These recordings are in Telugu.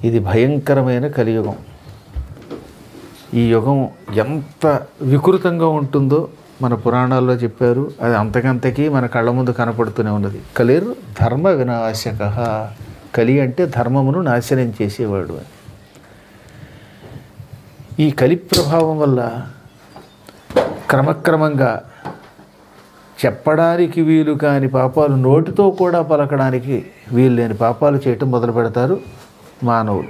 ఇది భయంకరమైన కలియుగం ఈ యుగం ఎంత వికృతంగా ఉంటుందో మన పురాణాల్లో చెప్పారు అది అంతకంతకీ మన కళ్ళ ముందు కనపడుతూనే ఉన్నది కలిర్ ధర్మ వినాశక కలి అంటే ధర్మమును నాశనం చేసేవాడు అని ఈ కలి ప్రభావం వల్ల క్రమక్రమంగా చెప్పడానికి వీలు కాని పాపాలు నోటితో కూడా పలకడానికి వీలు లేని పాపాలు చేయటం మొదలు పెడతారు మానవులు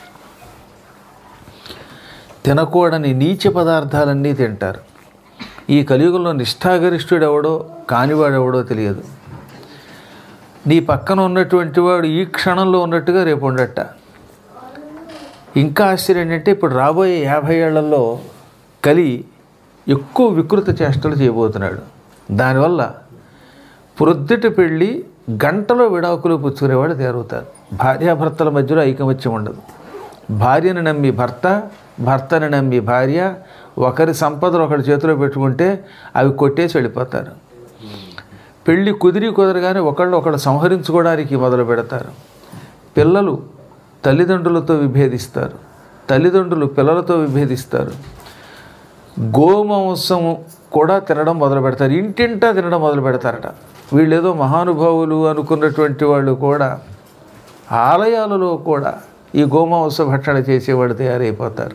తినకూడని నీచ పదార్థాలన్నీ తింటారు ఈ కలియుగంలో నిష్ఠాగరిష్ఠుడు ఎవడో కానివాడు ఎవడో తెలియదు నీ పక్కన ఉన్నటువంటి వాడు ఈ క్షణంలో ఉన్నట్టుగా రేపు ఉండట ఇంకా ఆశ్చర్యం ఏంటంటే ఇప్పుడు రాబోయే యాభై ఏళ్లలో కలి ఎక్కువ వికృత చేష్టలు చేయబోతున్నాడు దానివల్ల ప్రొద్దుట పెళ్ళి గంటలో విడాకులు పుచ్చుకునేవాడు తేరుగుతారు భార్యాభర్తల మధ్యలో ఐకమత్యం ఉండదు భార్యను నమ్మి భర్త భర్తని నమ్మి భార్య ఒకరి సంపదలు ఒకరి చేతిలో పెట్టుకుంటే అవి కొట్టేసి వెళ్ళిపోతారు పెళ్ళి కుదిరి కుదరగానే ఒకళ్ళు ఒకళ్ళు సంహరించుకోవడానికి మొదలు పెడతారు పిల్లలు తల్లిదండ్రులతో విభేదిస్తారు తల్లిదండ్రులు పిల్లలతో విభేదిస్తారు గోమాంసం కూడా తినడం మొదలు పెడతారు ఇంటింటా తినడం మొదలు పెడతారట వీళ్ళేదో మహానుభావులు అనుకున్నటువంటి వాళ్ళు కూడా ఆలయాలలో కూడా ఈ గోమాంస భక్షణ చేసేవాడు తయారైపోతారు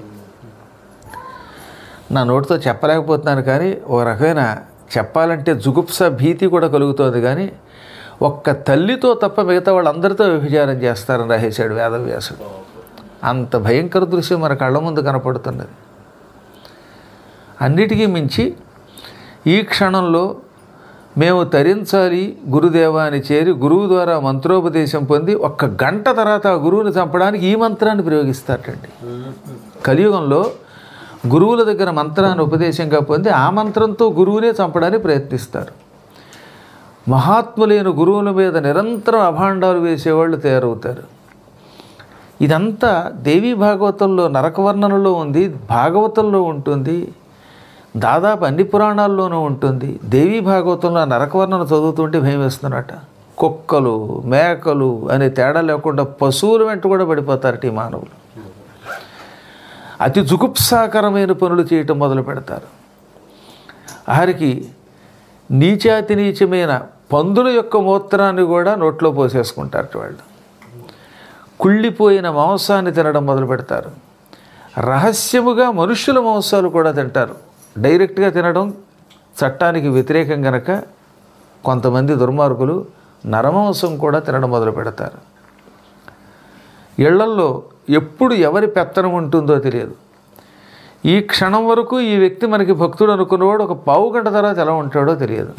నా నోటితో చెప్పలేకపోతున్నాను కానీ ఒక రకమైన చెప్పాలంటే జుగుప్స భీతి కూడా కలుగుతుంది కానీ ఒక్క తల్లితో తప్ప మిగతా వాళ్ళందరితో వ్యభిచారం చేస్తారని రాసేశాడు వేదవ్యాసుడు అంత భయంకర దృశ్యం మన కళ్ళ ముందు కనపడుతున్నది అన్నిటికీ మించి ఈ క్షణంలో మేము తరించాలి గురుదేవా అని చేరి గురువు ద్వారా మంత్రోపదేశం పొంది ఒక్క గంట తర్వాత ఆ గురువుని చంపడానికి ఈ మంత్రాన్ని ప్రయోగిస్తారటండి కలియుగంలో గురువుల దగ్గర మంత్రాన్ని ఉపదేశంగా పొంది ఆ మంత్రంతో గురువునే చంపడానికి ప్రయత్నిస్తారు మహాత్ములైన గురువుల మీద నిరంతరం అభాండాలు వేసేవాళ్ళు తయారవుతారు ఇదంతా దేవీ భాగవతంలో నరకవర్ణనలో ఉంది భాగవతంలో ఉంటుంది దాదాపు అన్ని పురాణాల్లోనూ ఉంటుంది దేవీ భాగవతంలో ఆ నరకవర్ణన చదువుతుంటే భయం వేస్తున్నట కుక్కలు మేకలు అనే తేడా లేకుండా పశువుల వెంట కూడా పడిపోతారట ఈ మానవులు అతి జుగుప్సాకరమైన పనులు చేయటం మొదలు పెడతారు ఆరికి నీచాతి నీచమైన పందుల యొక్క మూత్రాన్ని కూడా నోట్లో పోసేసుకుంటారు వాళ్ళు కుళ్ళిపోయిన మాంసాన్ని తినడం మొదలు పెడతారు రహస్యముగా మనుష్యుల మాంసాలు కూడా తింటారు డైరెక్ట్గా తినడం చట్టానికి వ్యతిరేకం గనక కొంతమంది దుర్మార్గులు నరమాంసం కూడా తినడం మొదలు పెడతారు ఇళ్లల్లో ఎప్పుడు ఎవరి పెత్తనం ఉంటుందో తెలియదు ఈ క్షణం వరకు ఈ వ్యక్తి మనకి భక్తుడు అనుకున్నవాడు ఒక పావు గంట తర్వాత ఎలా ఉంటాడో తెలియదు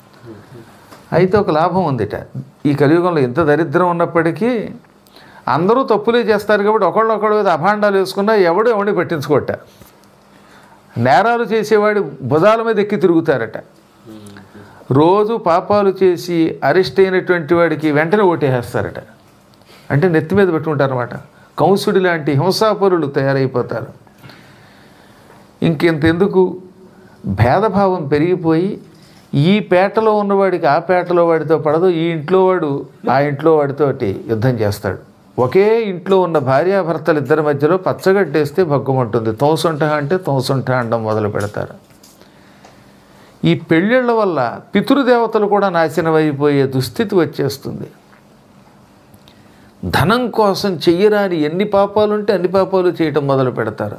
అయితే ఒక లాభం ఉందిట ఈ కలియుగంలో ఇంత దరిద్రం ఉన్నప్పటికీ అందరూ తప్పులే చేస్తారు కాబట్టి ఒకళ్ళు ఒకళ్ళ మీద అభాండాలు వేసుకున్నా ఎవడు ఎవడిని పట్టించుకోట నేరాలు చేసేవాడి భుజాల మీద ఎక్కి తిరుగుతారట రోజు పాపాలు చేసి అరెస్ట్ అయినటువంటి వాడికి వెంటనే ఓటేసేస్తారట అంటే నెత్తి మీద పెట్టుకుంటారన్నమాట కంసుడి లాంటి హింసాపరులు తయారైపోతారు ఇంకెంతెందుకు భేదభావం పెరిగిపోయి ఈ పేటలో ఉన్నవాడికి ఆ పేటలో వాడితో పడదు ఈ ఇంట్లో వాడు ఆ ఇంట్లో వాడితోటి యుద్ధం చేస్తాడు ఒకే ఇంట్లో ఉన్న భార్యాభర్తలు ఇద్దరి మధ్యలో పచ్చగడ్డేస్తే భగ్గుమంటుంది తోసుంట అంటే తోసుంట అనడం మొదలు పెడతారు ఈ పెళ్ళిళ్ళ వల్ల పితృదేవతలు కూడా నాశనం అయిపోయే దుస్థితి వచ్చేస్తుంది ధనం కోసం చెయ్యరాని ఎన్ని పాపాలు ఉంటే అన్ని పాపాలు చేయటం మొదలు పెడతారు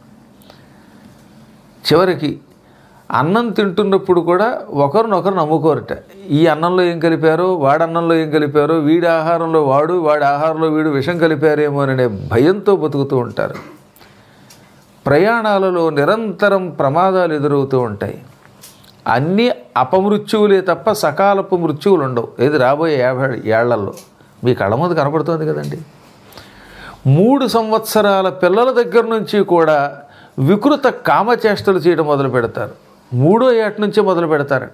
చివరికి అన్నం తింటున్నప్పుడు కూడా ఒకరినొకరు నమ్ముకోరట ఈ అన్నంలో ఏం కలిపారో వాడి అన్నంలో ఏం కలిపారో వీడి ఆహారంలో వాడు వాడి ఆహారంలో వీడు విషం కలిపారేమో అనే భయంతో బతుకుతూ ఉంటారు ప్రయాణాలలో నిరంతరం ప్రమాదాలు ఎదురవుతూ ఉంటాయి అన్నీ అపమృత్యువులే తప్ప సకాలపు మృత్యువులు ఉండవు ఏది రాబోయే యాభై ఏళ్లలో మీ కళ్ళ ముందు కనపడుతోంది కదండి మూడు సంవత్సరాల పిల్లల దగ్గర నుంచి కూడా వికృత కామచేష్టలు చేయడం మొదలు పెడతారు మూడో ఏట నుంచే మొదలు పెడతారట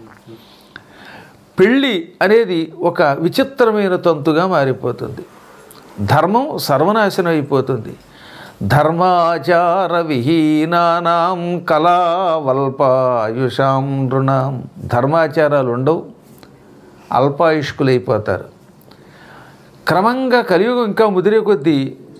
పెళ్ళి అనేది ఒక విచిత్రమైన తంతుగా మారిపోతుంది ధర్మం సర్వనాశనం అయిపోతుంది ధర్మాచార విహీనానాం కళావల్పాయుషాం నృణాం ధర్మాచారాలు ఉండవు అల్పాయుష్కులైపోతారు క్రమంగా కలియుగం ఇంకా ముదిరే కొద్దీ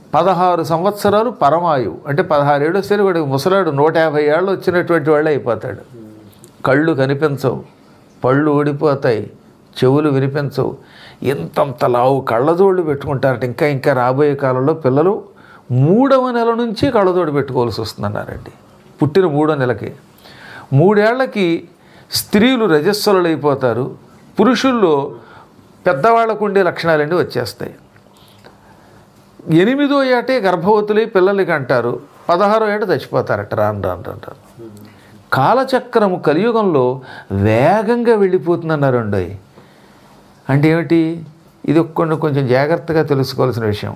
పదహారు సంవత్సరాలు పరమాయువు అంటే పదహారు ఏళ్ళు వస్తే వాడికి ముసలాడు నూట యాభై ఏళ్ళు వచ్చినటువంటి వాళ్ళే అయిపోతాడు కళ్ళు కనిపించవు పళ్ళు ఊడిపోతాయి చెవులు వినిపించవు ఇంతంత లావు కళ్ళజోళ్ళు పెట్టుకుంటారట ఇంకా ఇంకా రాబోయే కాలంలో పిల్లలు మూడవ నెల నుంచి కళ్ళజోడు పెట్టుకోవాల్సి వస్తుందన్నారండి పుట్టిన మూడో నెలకి మూడేళ్లకి స్త్రీలు రజస్సులు అయిపోతారు పురుషుల్లో పెద్దవాళ్ళకు ఉండే లక్షణాలన్నీ వచ్చేస్తాయి ఎనిమిదో ఏటే గర్భవతులై పిల్లలకి అంటారు పదహారో ఏట చచ్చిపోతారట రాను రాను అంటారు కాలచక్రము కలియుగంలో వేగంగా వెళ్ళిపోతుందన్నారు అండి అంటే ఏమిటి ఇది కొన్ని కొంచెం జాగ్రత్తగా తెలుసుకోవాల్సిన విషయం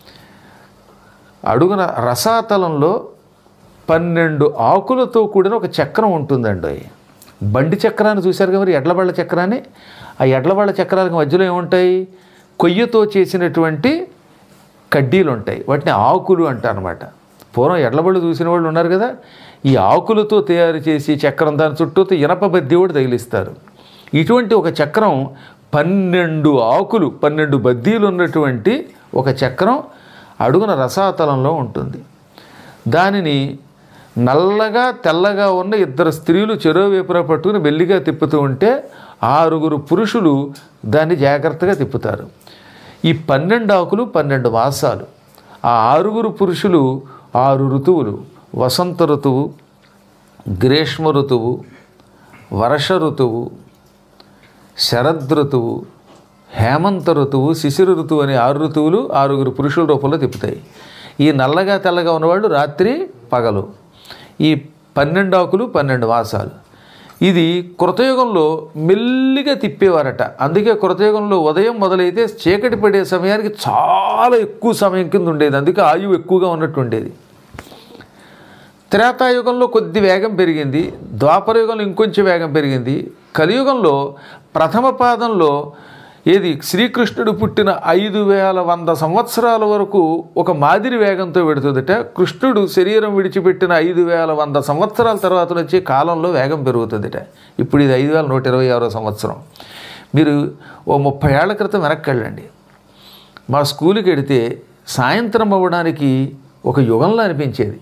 అడుగున రసాతలంలో పన్నెండు ఆకులతో కూడిన ఒక చక్రం ఉంటుందండి బండి చక్రాన్ని చూశారు కదా మరి ఎడ్లబళ్ళ చక్రాన్ని ఆ ఎడ్లబళ్ళ చక్రాలకు మధ్యలో ఏముంటాయి కొయ్యతో చేసినటువంటి కడ్డీలు ఉంటాయి వాటిని ఆకులు అంటారనమాట పూర్వం ఎడ్లబళ్ళు చూసిన వాళ్ళు ఉన్నారు కదా ఈ ఆకులతో తయారు చేసి చక్రం దాని చుట్టూ ఇనప బద్ది కూడా తగిలిస్తారు ఇటువంటి ఒక చక్రం పన్నెండు ఆకులు పన్నెండు బద్దీలు ఉన్నటువంటి ఒక చక్రం అడుగున రసాతలంలో ఉంటుంది దానిని నల్లగా తెల్లగా ఉన్న ఇద్దరు స్త్రీలు చెరో వేపున పట్టుకుని మెల్లిగా తిప్పుతూ ఉంటే ఆరుగురు పురుషులు దాన్ని జాగ్రత్తగా తిప్పుతారు ఈ పన్నెండు ఆకులు పన్నెండు మాసాలు ఆ ఆరుగురు పురుషులు ఆరు ఋతువులు వసంత ఋతువు గ్రీష్మ ఋతువు వర్ష ఋతువు శరదృతువు హేమంత ఋతువు శిశిర ఋతువు అనే ఆరు ఋతువులు ఆరుగురు పురుషుల రూపంలో తిప్పుతాయి ఈ నల్లగా తెల్లగా ఉన్నవాళ్ళు రాత్రి పగలు ఈ పన్నెండు ఆకులు పన్నెండు మాసాలు ఇది కృతయుగంలో మెల్లిగా తిప్పేవారట అందుకే కృతయుగంలో ఉదయం మొదలైతే చీకటి పడే సమయానికి చాలా ఎక్కువ సమయం కింద ఉండేది అందుకే ఆయువు ఎక్కువగా ఉన్నట్టు ఉండేది త్రేతాయుగంలో కొద్ది వేగం పెరిగింది ద్వాపరయుగంలో ఇంకొంచెం వేగం పెరిగింది కలియుగంలో ప్రథమ పాదంలో ఏది శ్రీకృష్ణుడు పుట్టిన ఐదు వేల వంద సంవత్సరాల వరకు ఒక మాదిరి వేగంతో పెడుతుందట కృష్ణుడు శరీరం విడిచిపెట్టిన ఐదు వేల వంద సంవత్సరాల తర్వాత వచ్చే కాలంలో వేగం పెరుగుతుందట ఇప్పుడు ఇది ఐదు వేల నూట ఇరవై ఆరో సంవత్సరం మీరు ఓ ముప్పై ఏళ్ల క్రితం వెనక్కి వెళ్ళండి మా స్కూల్కి వెడితే సాయంత్రం అవ్వడానికి ఒక యుగంలో అనిపించేది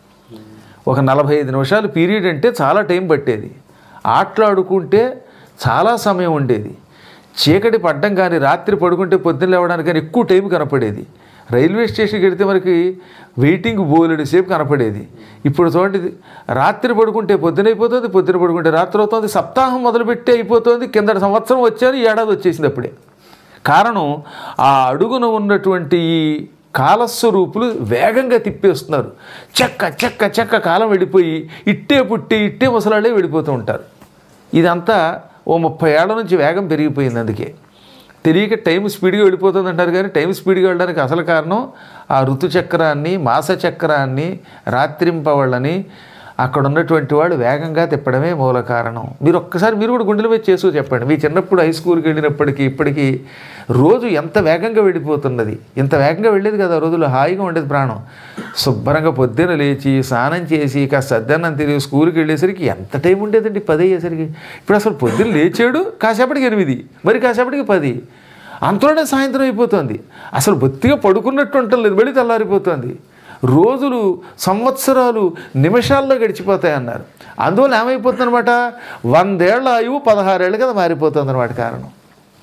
ఒక నలభై ఐదు నిమిషాలు పీరియడ్ అంటే చాలా టైం పట్టేది ఆటలాడుకుంటే చాలా సమయం ఉండేది చీకటి పడ్డం కానీ రాత్రి పడుకుంటే పొద్దున్న లేవడానికి కానీ ఎక్కువ టైం కనపడేది రైల్వే స్టేషన్కి వెడితే మనకి వెయిటింగ్ బోలెడు సేపు కనపడేది ఇప్పుడు చూడండి రాత్రి పడుకుంటే పొద్దున అయిపోతుంది పొద్దున పడుకుంటే రాత్రి అవుతుంది సప్తాహం మొదలుపెట్టి అయిపోతుంది కిందటి సంవత్సరం వచ్చాను ఈ ఏడాది వచ్చేసింది అప్పుడే కారణం ఆ అడుగున ఉన్నటువంటి ఈ కాలస్వరూపులు వేగంగా తిప్పేస్తున్నారు చెక్క చెక్క చెక్క కాలం వెళ్ళిపోయి ఇట్టే పుట్టి ఇట్టే ముసలాళ్ళే వెళ్ళిపోతూ ఉంటారు ఇదంతా ఓ ముప్పై ఏళ్ల నుంచి వేగం పెరిగిపోయింది అందుకే తెలియక టైం స్పీడ్గా వెళ్ళిపోతుంది అంటారు కానీ టైం స్పీడ్గా వెళ్ళడానికి అసలు కారణం ఆ ఋతుచక్రాన్ని మాస చక్రాన్ని రాత్రింపవాళ్ళని అక్కడ ఉన్నటువంటి వాడు వేగంగా తిప్పడమే మూల కారణం మీరు ఒక్కసారి మీరు కూడా గుండెల మీద చేసు చెప్పండి మీ చిన్నప్పుడు హై స్కూల్కి వెళ్ళినప్పటికీ ఇప్పటికీ రోజు ఎంత వేగంగా వెళ్ళిపోతున్నది ఇంత వేగంగా వెళ్ళేది కదా ఆ రోజుల్లో హాయిగా ఉండేది ప్రాణం శుభ్రంగా పొద్దున లేచి స్నానం చేసి కాస్త సద్దన్నం తిరిగి స్కూల్కి వెళ్ళేసరికి ఎంత టైం ఉండేదండి పది అయ్యేసరికి ఇప్పుడు అసలు పొద్దున్న లేచాడు కాసేపటికి ఎనిమిది మరి కాసేపటికి పది అంతలోనే సాయంత్రం అయిపోతుంది అసలు బొత్తిగా పడుకున్నట్టు ఉండలేదు మళ్ళీ తెల్లారిపోతుంది రోజులు సంవత్సరాలు నిమిషాల్లో గడిచిపోతాయన్నారు అందువల్ల ఏమైపోతుందన్నమాట వందేళ్ల ఆయువు పదహారేళ్ళ కదా మారిపోతుంది అనమాట కారణం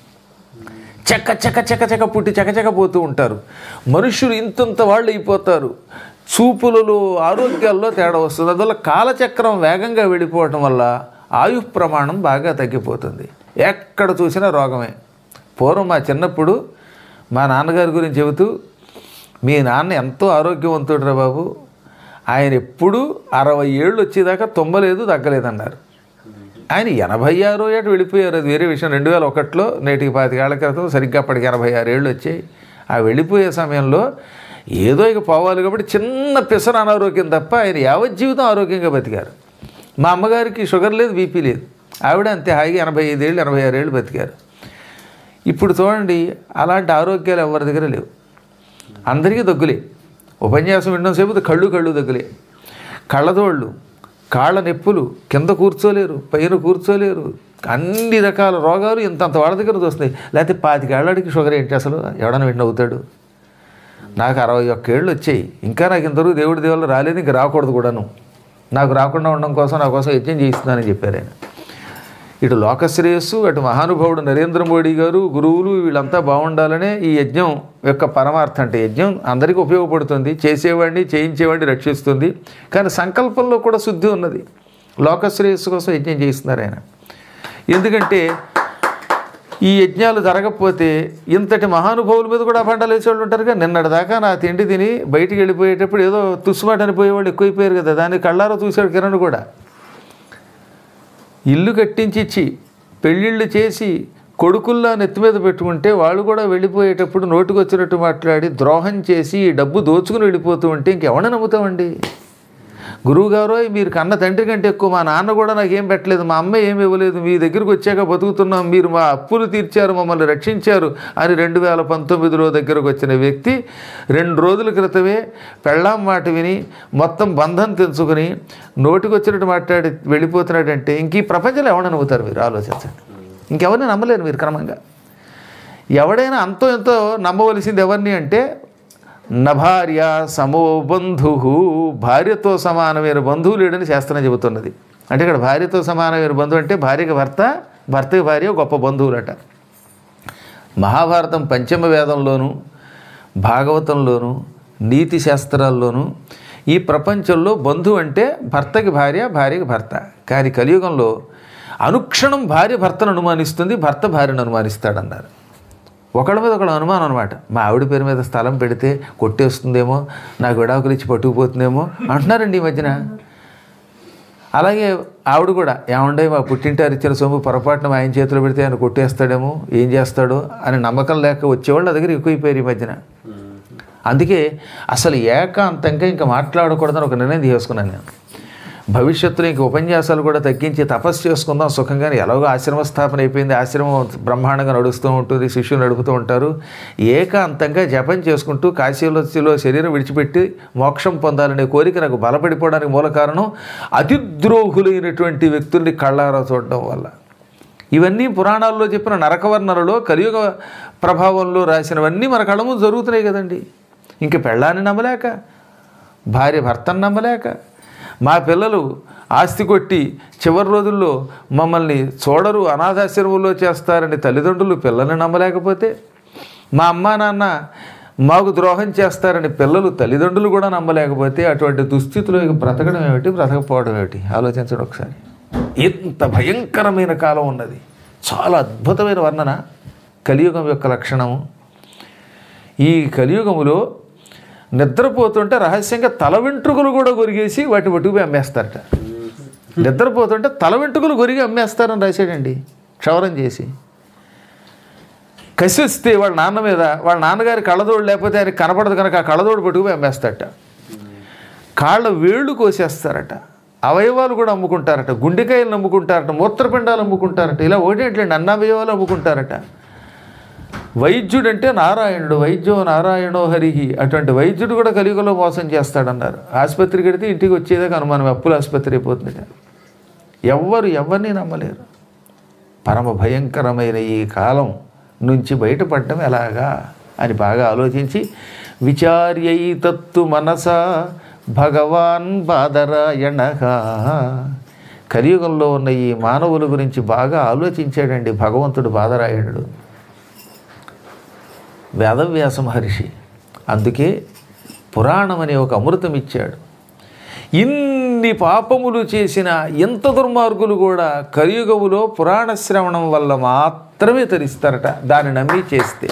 చెక్క చెక్క చెక్క చెక్క పుట్టి చెక్క చెక్క పోతూ ఉంటారు మనుషులు ఇంతంత వాళ్ళు అయిపోతారు చూపులలో ఆరోగ్యాల్లో తేడా వస్తుంది అందువల్ల కాలచక్రం వేగంగా వెళ్ళిపోవటం వల్ల ఆయు ప్రమాణం బాగా తగ్గిపోతుంది ఎక్కడ చూసినా రోగమే పూర్వం మా చిన్నప్పుడు మా నాన్నగారి గురించి చెబుతూ మీ నాన్న ఎంతో ఆరోగ్యవంతుడురా బాబు ఆయన ఎప్పుడు అరవై ఏళ్ళు వచ్చేదాకా తొంభలేదు తగ్గలేదన్నారు ఆయన ఎనభై ఆరో ఏట వెళ్ళిపోయారు అది వేరే విషయం రెండు వేల ఒకటిలో నేటికి పాతికేళ్ల క్రితం సరిగ్గా అప్పటికి ఎనభై ఆరు ఏళ్ళు వచ్చాయి ఆ వెళ్ళిపోయే సమయంలో ఏదో ఇక పోవాలి కాబట్టి చిన్న పిసర అనారోగ్యం తప్ప ఆయన యావత్ జీవితం ఆరోగ్యంగా బతికారు మా అమ్మగారికి షుగర్ లేదు బీపీ లేదు ఆవిడ అంతే హాయిగా ఎనభై ఐదేళ్ళు ఎనభై ఆరు ఏళ్ళు బతికారు ఇప్పుడు చూడండి అలాంటి ఆరోగ్యాలు ఎవరి దగ్గర లేవు అందరికీ దగ్గులే ఉపన్యాసం వినడం సేపు కళ్ళు కళ్ళు దగ్గులే కళ్ళదోళ్ళు కాళ్ళ నొప్పులు కింద కూర్చోలేరు పైన కూర్చోలేరు అన్ని రకాల రోగాలు ఇంతంత వాళ్ళ దగ్గర వస్తున్నాయి లేకపోతే పాతికేళ్ళడికి షుగర్ ఏంటి అసలు ఎవడన్నా విన్న అవుతాడు నాకు అరవై ఒక్క ఏళ్ళు వచ్చాయి ఇంకా నాకు ఇంతవరకు దేవుడి దేవుళ్ళు రాలేదు ఇంక రాకూడదు కూడాను నాకు రాకుండా ఉండడం కోసం నా కోసం యజ్ఞం చేయిస్తున్నానని చెప్పారు ఆయన ఇటు లోకశ్రేయస్సు అటు మహానుభావుడు నరేంద్ర మోడీ గారు గురువులు వీళ్ళంతా బాగుండాలనే ఈ యజ్ఞం యొక్క పరమార్థం అంటే యజ్ఞం అందరికీ ఉపయోగపడుతుంది చేసేవాడిని చేయించేవాడిని రక్షిస్తుంది కానీ సంకల్పంలో కూడా శుద్ధి ఉన్నది లోకశ్రేయస్సు కోసం యజ్ఞం చేయిస్తున్నారు ఆయన ఎందుకంటే ఈ యజ్ఞాలు జరగకపోతే ఇంతటి మహానుభావుల మీద కూడా అభండాలు వేసేవాళ్ళు ఉంటారుగా నిన్నటి దాకా నా తిండి తిని బయటికి వెళ్ళిపోయేటప్పుడు ఏదో తుస్సుమాట అనిపోయేవాళ్ళు ఎక్కువైపోయారు కదా దాన్ని కళ్ళారా చూశాడు కిరణ్ కూడా ఇల్లు కట్టించి ఇచ్చి పెళ్ళిళ్ళు చేసి కొడుకుల్లా నెత్తి మీద పెట్టుకుంటే వాళ్ళు కూడా వెళ్ళిపోయేటప్పుడు నోటికి వచ్చినట్టు మాట్లాడి ద్రోహం చేసి ఈ డబ్బు దోచుకుని వెళ్ళిపోతూ ఉంటే ఇంకెవడ నమ్ముతామండి గురువుగారు మీరు కన్న తండ్రి కంటే ఎక్కువ మా నాన్న కూడా నాకేం పెట్టలేదు మా అమ్మ ఏమి ఇవ్వలేదు మీ దగ్గరికి వచ్చాక బతుకుతున్నాం మీరు మా అప్పులు తీర్చారు మమ్మల్ని రక్షించారు అని రెండు వేల పంతొమ్మిదిలో దగ్గరకు వచ్చిన వ్యక్తి రెండు రోజుల క్రితమే పెళ్ళాం మాట విని మొత్తం బంధం తెంచుకుని నోటికి వచ్చినట్టు మాట్లాడి వెళ్ళిపోతున్నాడంటే ఇంక ఈ ప్రపంచంలో ఎవరిని నమ్ముతారు మీరు ఆలోచించండి ఇంకెవరిని నమ్మలేరు మీరు క్రమంగా ఎవడైనా అంతో ఎంతో నమ్మవలసింది ఎవరిని అంటే నభార్య సమో బంధు భార్యతో సమానమైన బంధువు లేడని శాస్త్రం చెబుతున్నది అంటే ఇక్కడ భార్యతో సమానమైన బంధువు అంటే భార్యకి భర్త భర్తకి భార్య గొప్ప బంధువులట మహాభారతం పంచమ వేదంలోను భాగవతంలోను నీతి శాస్త్రాల్లోనూ ఈ ప్రపంచంలో బంధువు అంటే భర్తకి భార్య భార్యకి భర్త కానీ కలియుగంలో అనుక్షణం భార్య భర్తను అనుమానిస్తుంది భర్త భార్యను అనుమానిస్తాడన్నారు ఒకళ్ళ మీద ఒకళ్ళ అనుమానం అనమాట మా ఆవిడ పేరు మీద స్థలం పెడితే కొట్టేస్తుందేమో నాకు విడాకులు ఇచ్చి పట్టుకుపోతుందేమో అంటున్నారండి ఈ మధ్యన అలాగే ఆవిడ కూడా ఏమండే మా పుట్టింటారు ఇచ్చిన సొమ్ము పొరపాటున ఆయన చేతిలో పెడితే ఆయన కొట్టేస్తాడేమో ఏం చేస్తాడో అని నమ్మకం లేక వచ్చేవాళ్ళు దగ్గర ఎక్కువైపోయారు ఈ మధ్యన అందుకే అసలు ఏకాంతంగా ఇంకా మాట్లాడకూడదని ఒక నిర్ణయం తీసుకున్నాను నేను భవిష్యత్తులో ఇంక ఉపన్యాసాలు కూడా తగ్గించి తపస్సు చేసుకుందాం సుఖంగా ఎలాగో ఆశ్రమ స్థాపన అయిపోయింది ఆశ్రమం బ్రహ్మాండంగా నడుస్తూ ఉంటుంది శిష్యులు నడుపుతూ ఉంటారు ఏకాంతంగా జపం చేసుకుంటూ కాశీలో శరీరం విడిచిపెట్టి మోక్షం పొందాలనే కోరిక నాకు బలపడిపోవడానికి మూల కారణం అతిద్రోహులైనటువంటి వ్యక్తుల్ని కళ్ళారా చూడడం వల్ల ఇవన్నీ పురాణాల్లో చెప్పిన నరకవర్ణనలో కలియుగ ప్రభావంలో రాసినవన్నీ మన కళ్ళ ముందు జరుగుతున్నాయి కదండి ఇంక పెళ్ళాన్ని నమ్మలేక భార్య భర్తను నమ్మలేక మా పిల్లలు ఆస్తి కొట్టి చివరి రోజుల్లో మమ్మల్ని చూడరు అనాథాశ్రమంలో చేస్తారని తల్లిదండ్రులు పిల్లల్ని నమ్మలేకపోతే మా అమ్మా నాన్న మాకు ద్రోహం చేస్తారని పిల్లలు తల్లిదండ్రులు కూడా నమ్మలేకపోతే అటువంటి దుస్థితిలో ఇక బ్రతకడం ఏమిటి బ్రతకపోవడం ఏమిటి ఆలోచించండి ఒకసారి ఇంత భయంకరమైన కాలం ఉన్నది చాలా అద్భుతమైన వర్ణన కలియుగం యొక్క లక్షణము ఈ కలియుగములో నిద్రపోతుంటే రహస్యంగా తల వెంట్రుకలు కూడా గొరిగేసి వాటి పట్టుకుపోయి అమ్మేస్తారట నిద్రపోతుంటే తల వెంట్రుకలు గొరిగి అమ్మేస్తారని రాశాడండి క్షవరం చేసి కసి వస్తే వాళ్ళ నాన్న మీద వాళ్ళ నాన్నగారి కళ్ళదోడు లేకపోతే ఆయన కనపడదు కనుక ఆ కళ్ళదోడు పట్టుకుపోయి అమ్మేస్తారట కాళ్ళ వేళ్ళు కోసేస్తారట అవయవాలు కూడా అమ్ముకుంటారట గుండెకాయలు అమ్ముకుంటారట మూత్రపిండాలు అమ్ముకుంటారట ఇలా ఒకటేంటండి అన్నవయవాలు అమ్ముకుంటారట వైద్యుడు అంటే నారాయణుడు వైద్యో నారాయణో హరిహి అటువంటి వైద్యుడు కూడా కలియుగలో మోసం చేస్తాడన్నారు ఆసుపత్రికి వెడితే ఇంటికి వచ్చేదాకా అనుమానం అప్పుల ఆసుపత్రి అయిపోతుందట ఎవ్వరు ఎవరిని నమ్మలేరు పరమ భయంకరమైన ఈ కాలం నుంచి బయటపడటం ఎలాగా అని బాగా ఆలోచించి విచార్యై తత్తు మనస భగవాన్ బాదరాయణ కలియుగంలో ఉన్న ఈ మానవుల గురించి బాగా ఆలోచించాడండి భగవంతుడు బాదరాయణుడు వేదవ్యాస మహర్షి అందుకే పురాణం అనే ఒక అమృతం ఇచ్చాడు ఇన్ని పాపములు చేసిన ఎంత దుర్మార్గులు కూడా కలియుగములో పురాణ శ్రవణం వల్ల మాత్రమే తరిస్తారట దాన్ని నమ్మి చేస్తే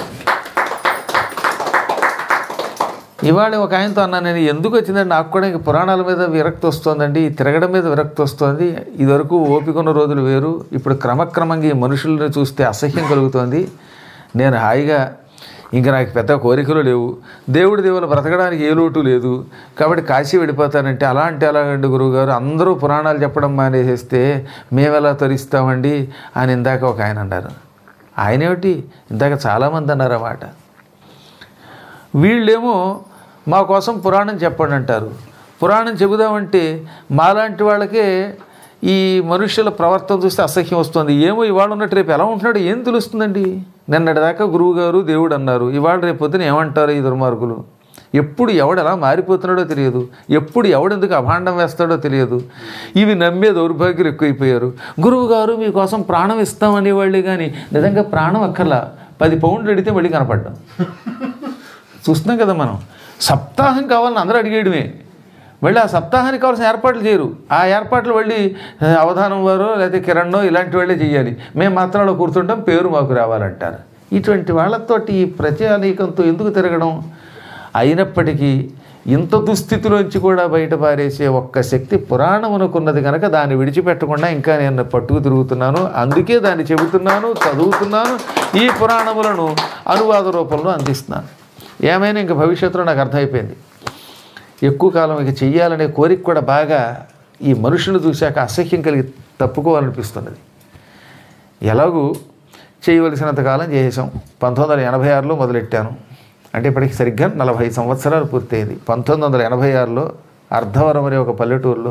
ఇవాళ ఒక ఆయనతో అన్నా నేను ఎందుకు వచ్చిందండి నాకు కూడా ఇంక పురాణాల మీద విరక్తి వస్తుందండి ఈ తిరగడం మీద విరక్తి వస్తుంది ఇదివరకు ఓపిక ఉన్న రోజులు వేరు ఇప్పుడు క్రమక్రమంగా ఈ మనుషులను చూస్తే అసహ్యం కలుగుతోంది నేను హాయిగా ఇంకా నాకు పెద్ద కోరికలు లేవు దేవుడి దేవులు బ్రతకడానికి ఏ లోటు లేదు కాబట్టి కాశీ వెళ్ళిపోతానంటే అలా అంటే అలాగండి గురువుగారు అందరూ పురాణాలు చెప్పడం మానేసేస్తే మేము ఎలా తరిస్తామండి అని ఇందాక ఒక ఆయన అన్నారు ఆయన ఏమిటి ఇందాక చాలామంది అన్నారు అన్నమాట వీళ్ళేమో మా కోసం పురాణం చెప్పండి అంటారు పురాణం చెబుదామంటే మాలాంటి వాళ్ళకే ఈ మనుషుల ప్రవర్తన చూస్తే అసహ్యం వస్తుంది ఏమో ఇవాళ ఉన్నట్టు రేపు ఎలా ఉంటున్నాడు ఏం తెలుస్తుందండి నిన్నటిదాకా గురువుగారు దేవుడు అన్నారు ఇవాళ రేపు పొద్దున ఏమంటారు ఈ దుర్మార్గులు ఎప్పుడు ఎవడు ఎలా మారిపోతున్నాడో తెలియదు ఎప్పుడు ఎవడెందుకు అభాండం వేస్తాడో తెలియదు ఇవి నమ్మే దౌర్భాగ్యులు ఎక్కువైపోయారు గురువు గారు మీకోసం ప్రాణం ఇస్తాం అనేవాళ్ళే కానీ నిజంగా ప్రాణం అక్కర్లా పది పౌండ్లు అడిగితే మళ్ళీ కనపడ్డాం చూస్తున్నాం కదా మనం సప్తాహం కావాలని అందరూ అడిగేయడమే మళ్ళీ ఆ సప్తాహానికి కావాల్సిన ఏర్పాట్లు చేయరు ఆ ఏర్పాట్లు మళ్ళీ ఆ, అవధానం వారు లేకపోతే కిరణ్నో ఇలాంటి వాళ్ళే చేయాలి మేము మాత్రం అలా కూర్చుంటాం పేరు మాకు రావాలంటారు ఇటువంటి వాళ్ళతోటి ఈ ప్రజానీకంతో ఎందుకు తిరగడం అయినప్పటికీ ఇంత దుస్థితిలోంచి కూడా బయట పారేసే ఒక్క శక్తి పురాణమునకున్నది కనుక దాన్ని విడిచిపెట్టకుండా ఇంకా నేను పట్టుకు తిరుగుతున్నాను అందుకే దాన్ని చెబుతున్నాను చదువుతున్నాను ఈ పురాణములను అనువాద రూపంలో అందిస్తున్నాను ఏమైనా ఇంక భవిష్యత్తులో నాకు అర్థమైపోయింది ఎక్కువ కాలం ఇక చెయ్యాలనే కోరిక కూడా బాగా ఈ మనుషులు చూశాక అసహ్యం కలిగి తప్పుకోవాలనిపిస్తున్నది ఎలాగూ చేయవలసినంత కాలం చేసాం పంతొమ్మిది వందల ఎనభై ఆరులో మొదలెట్టాను అంటే ఇప్పటికి సరిగ్గా నలభై సంవత్సరాలు పూర్తయింది పంతొమ్మిది వందల ఎనభై ఆరులో అర్ధవరం అనే ఒక పల్లెటూరులో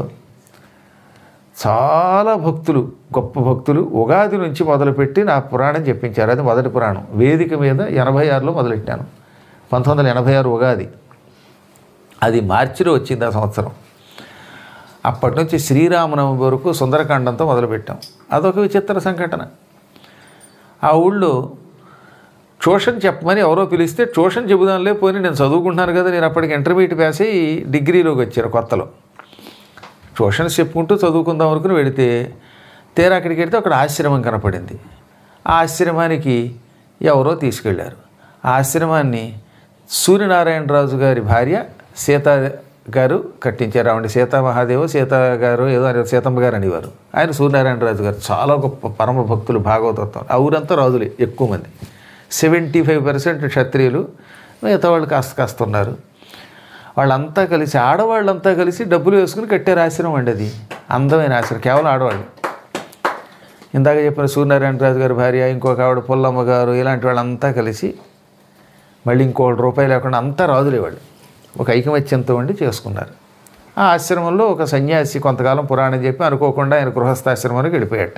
చాలా భక్తులు గొప్ప భక్తులు ఉగాది నుంచి మొదలుపెట్టి నా పురాణం చెప్పించారు అది మొదటి పురాణం వేదిక మీద ఎనభై ఆరులో మొదలెట్టాను పంతొమ్మిది వందల ఎనభై ఆరు ఉగాది అది మార్చిలో వచ్చింది ఆ సంవత్సరం అప్పటి నుంచి శ్రీరామనవమి వరకు సుందరకాండంతో మొదలుపెట్టాం అదొక విచిత్ర సంఘటన ఆ ఊళ్ళో ట్యూషన్ చెప్పమని ఎవరో పిలిస్తే ట్యూషన్ చెబుదాంలే పోని నేను చదువుకుంటున్నాను కదా నేను అప్పటికి ఇంటర్మీడియట్ పాస్ అయ్యి డిగ్రీలోకి వచ్చాను కొత్తలో ట్యూషన్స్ చెప్పుకుంటూ చదువుకుందాం అనుకుని వెళితే తీరా అక్కడికి వెళితే అక్కడ ఆశ్రమం కనపడింది ఆ ఆశ్రమానికి ఎవరో తీసుకెళ్లారు ఆ ఆశ్రమాన్ని సూర్యనారాయణరాజు గారి భార్య సీత గారు కట్టించారు ఆవిడ సీతా మహాదేవ్ సీత గారు ఏదో అని సీతమ్మ గారు అనేవారు ఆయన సూర్యనారాయణరాజు గారు చాలా గొప్ప పరమ భక్తులు భాగవతత్వం ఆ ఊరంతా రాజులే ఎక్కువ మంది సెవెంటీ ఫైవ్ పర్సెంట్ క్షత్రియులు మిగతా వాళ్ళు కాస్త కాస్త ఉన్నారు వాళ్ళంతా కలిసి ఆడవాళ్ళంతా కలిసి డబ్బులు వేసుకుని కట్టారు ఆశ్రమం అండి అది అందమైన ఆశ్రమం కేవలం ఆడవాళ్ళు ఇందాక చెప్పిన సూర్యనారాయణరాజు గారి భార్య ఇంకొక ఆవిడ పుల్లమ్మ గారు ఇలాంటి వాళ్ళంతా కలిసి మళ్ళీ ఇంకోటి రూపాయి లేకుండా అంతా రాజులే వాళ్ళు ఒక ఐకమత్యంతో ఉండి చేసుకున్నారు ఆ ఆశ్రమంలో ఒక సన్యాసి కొంతకాలం పురాణం చెప్పి అనుకోకుండా ఆయన గృహస్థాశ్రమానికి వెళ్ళిపోయాట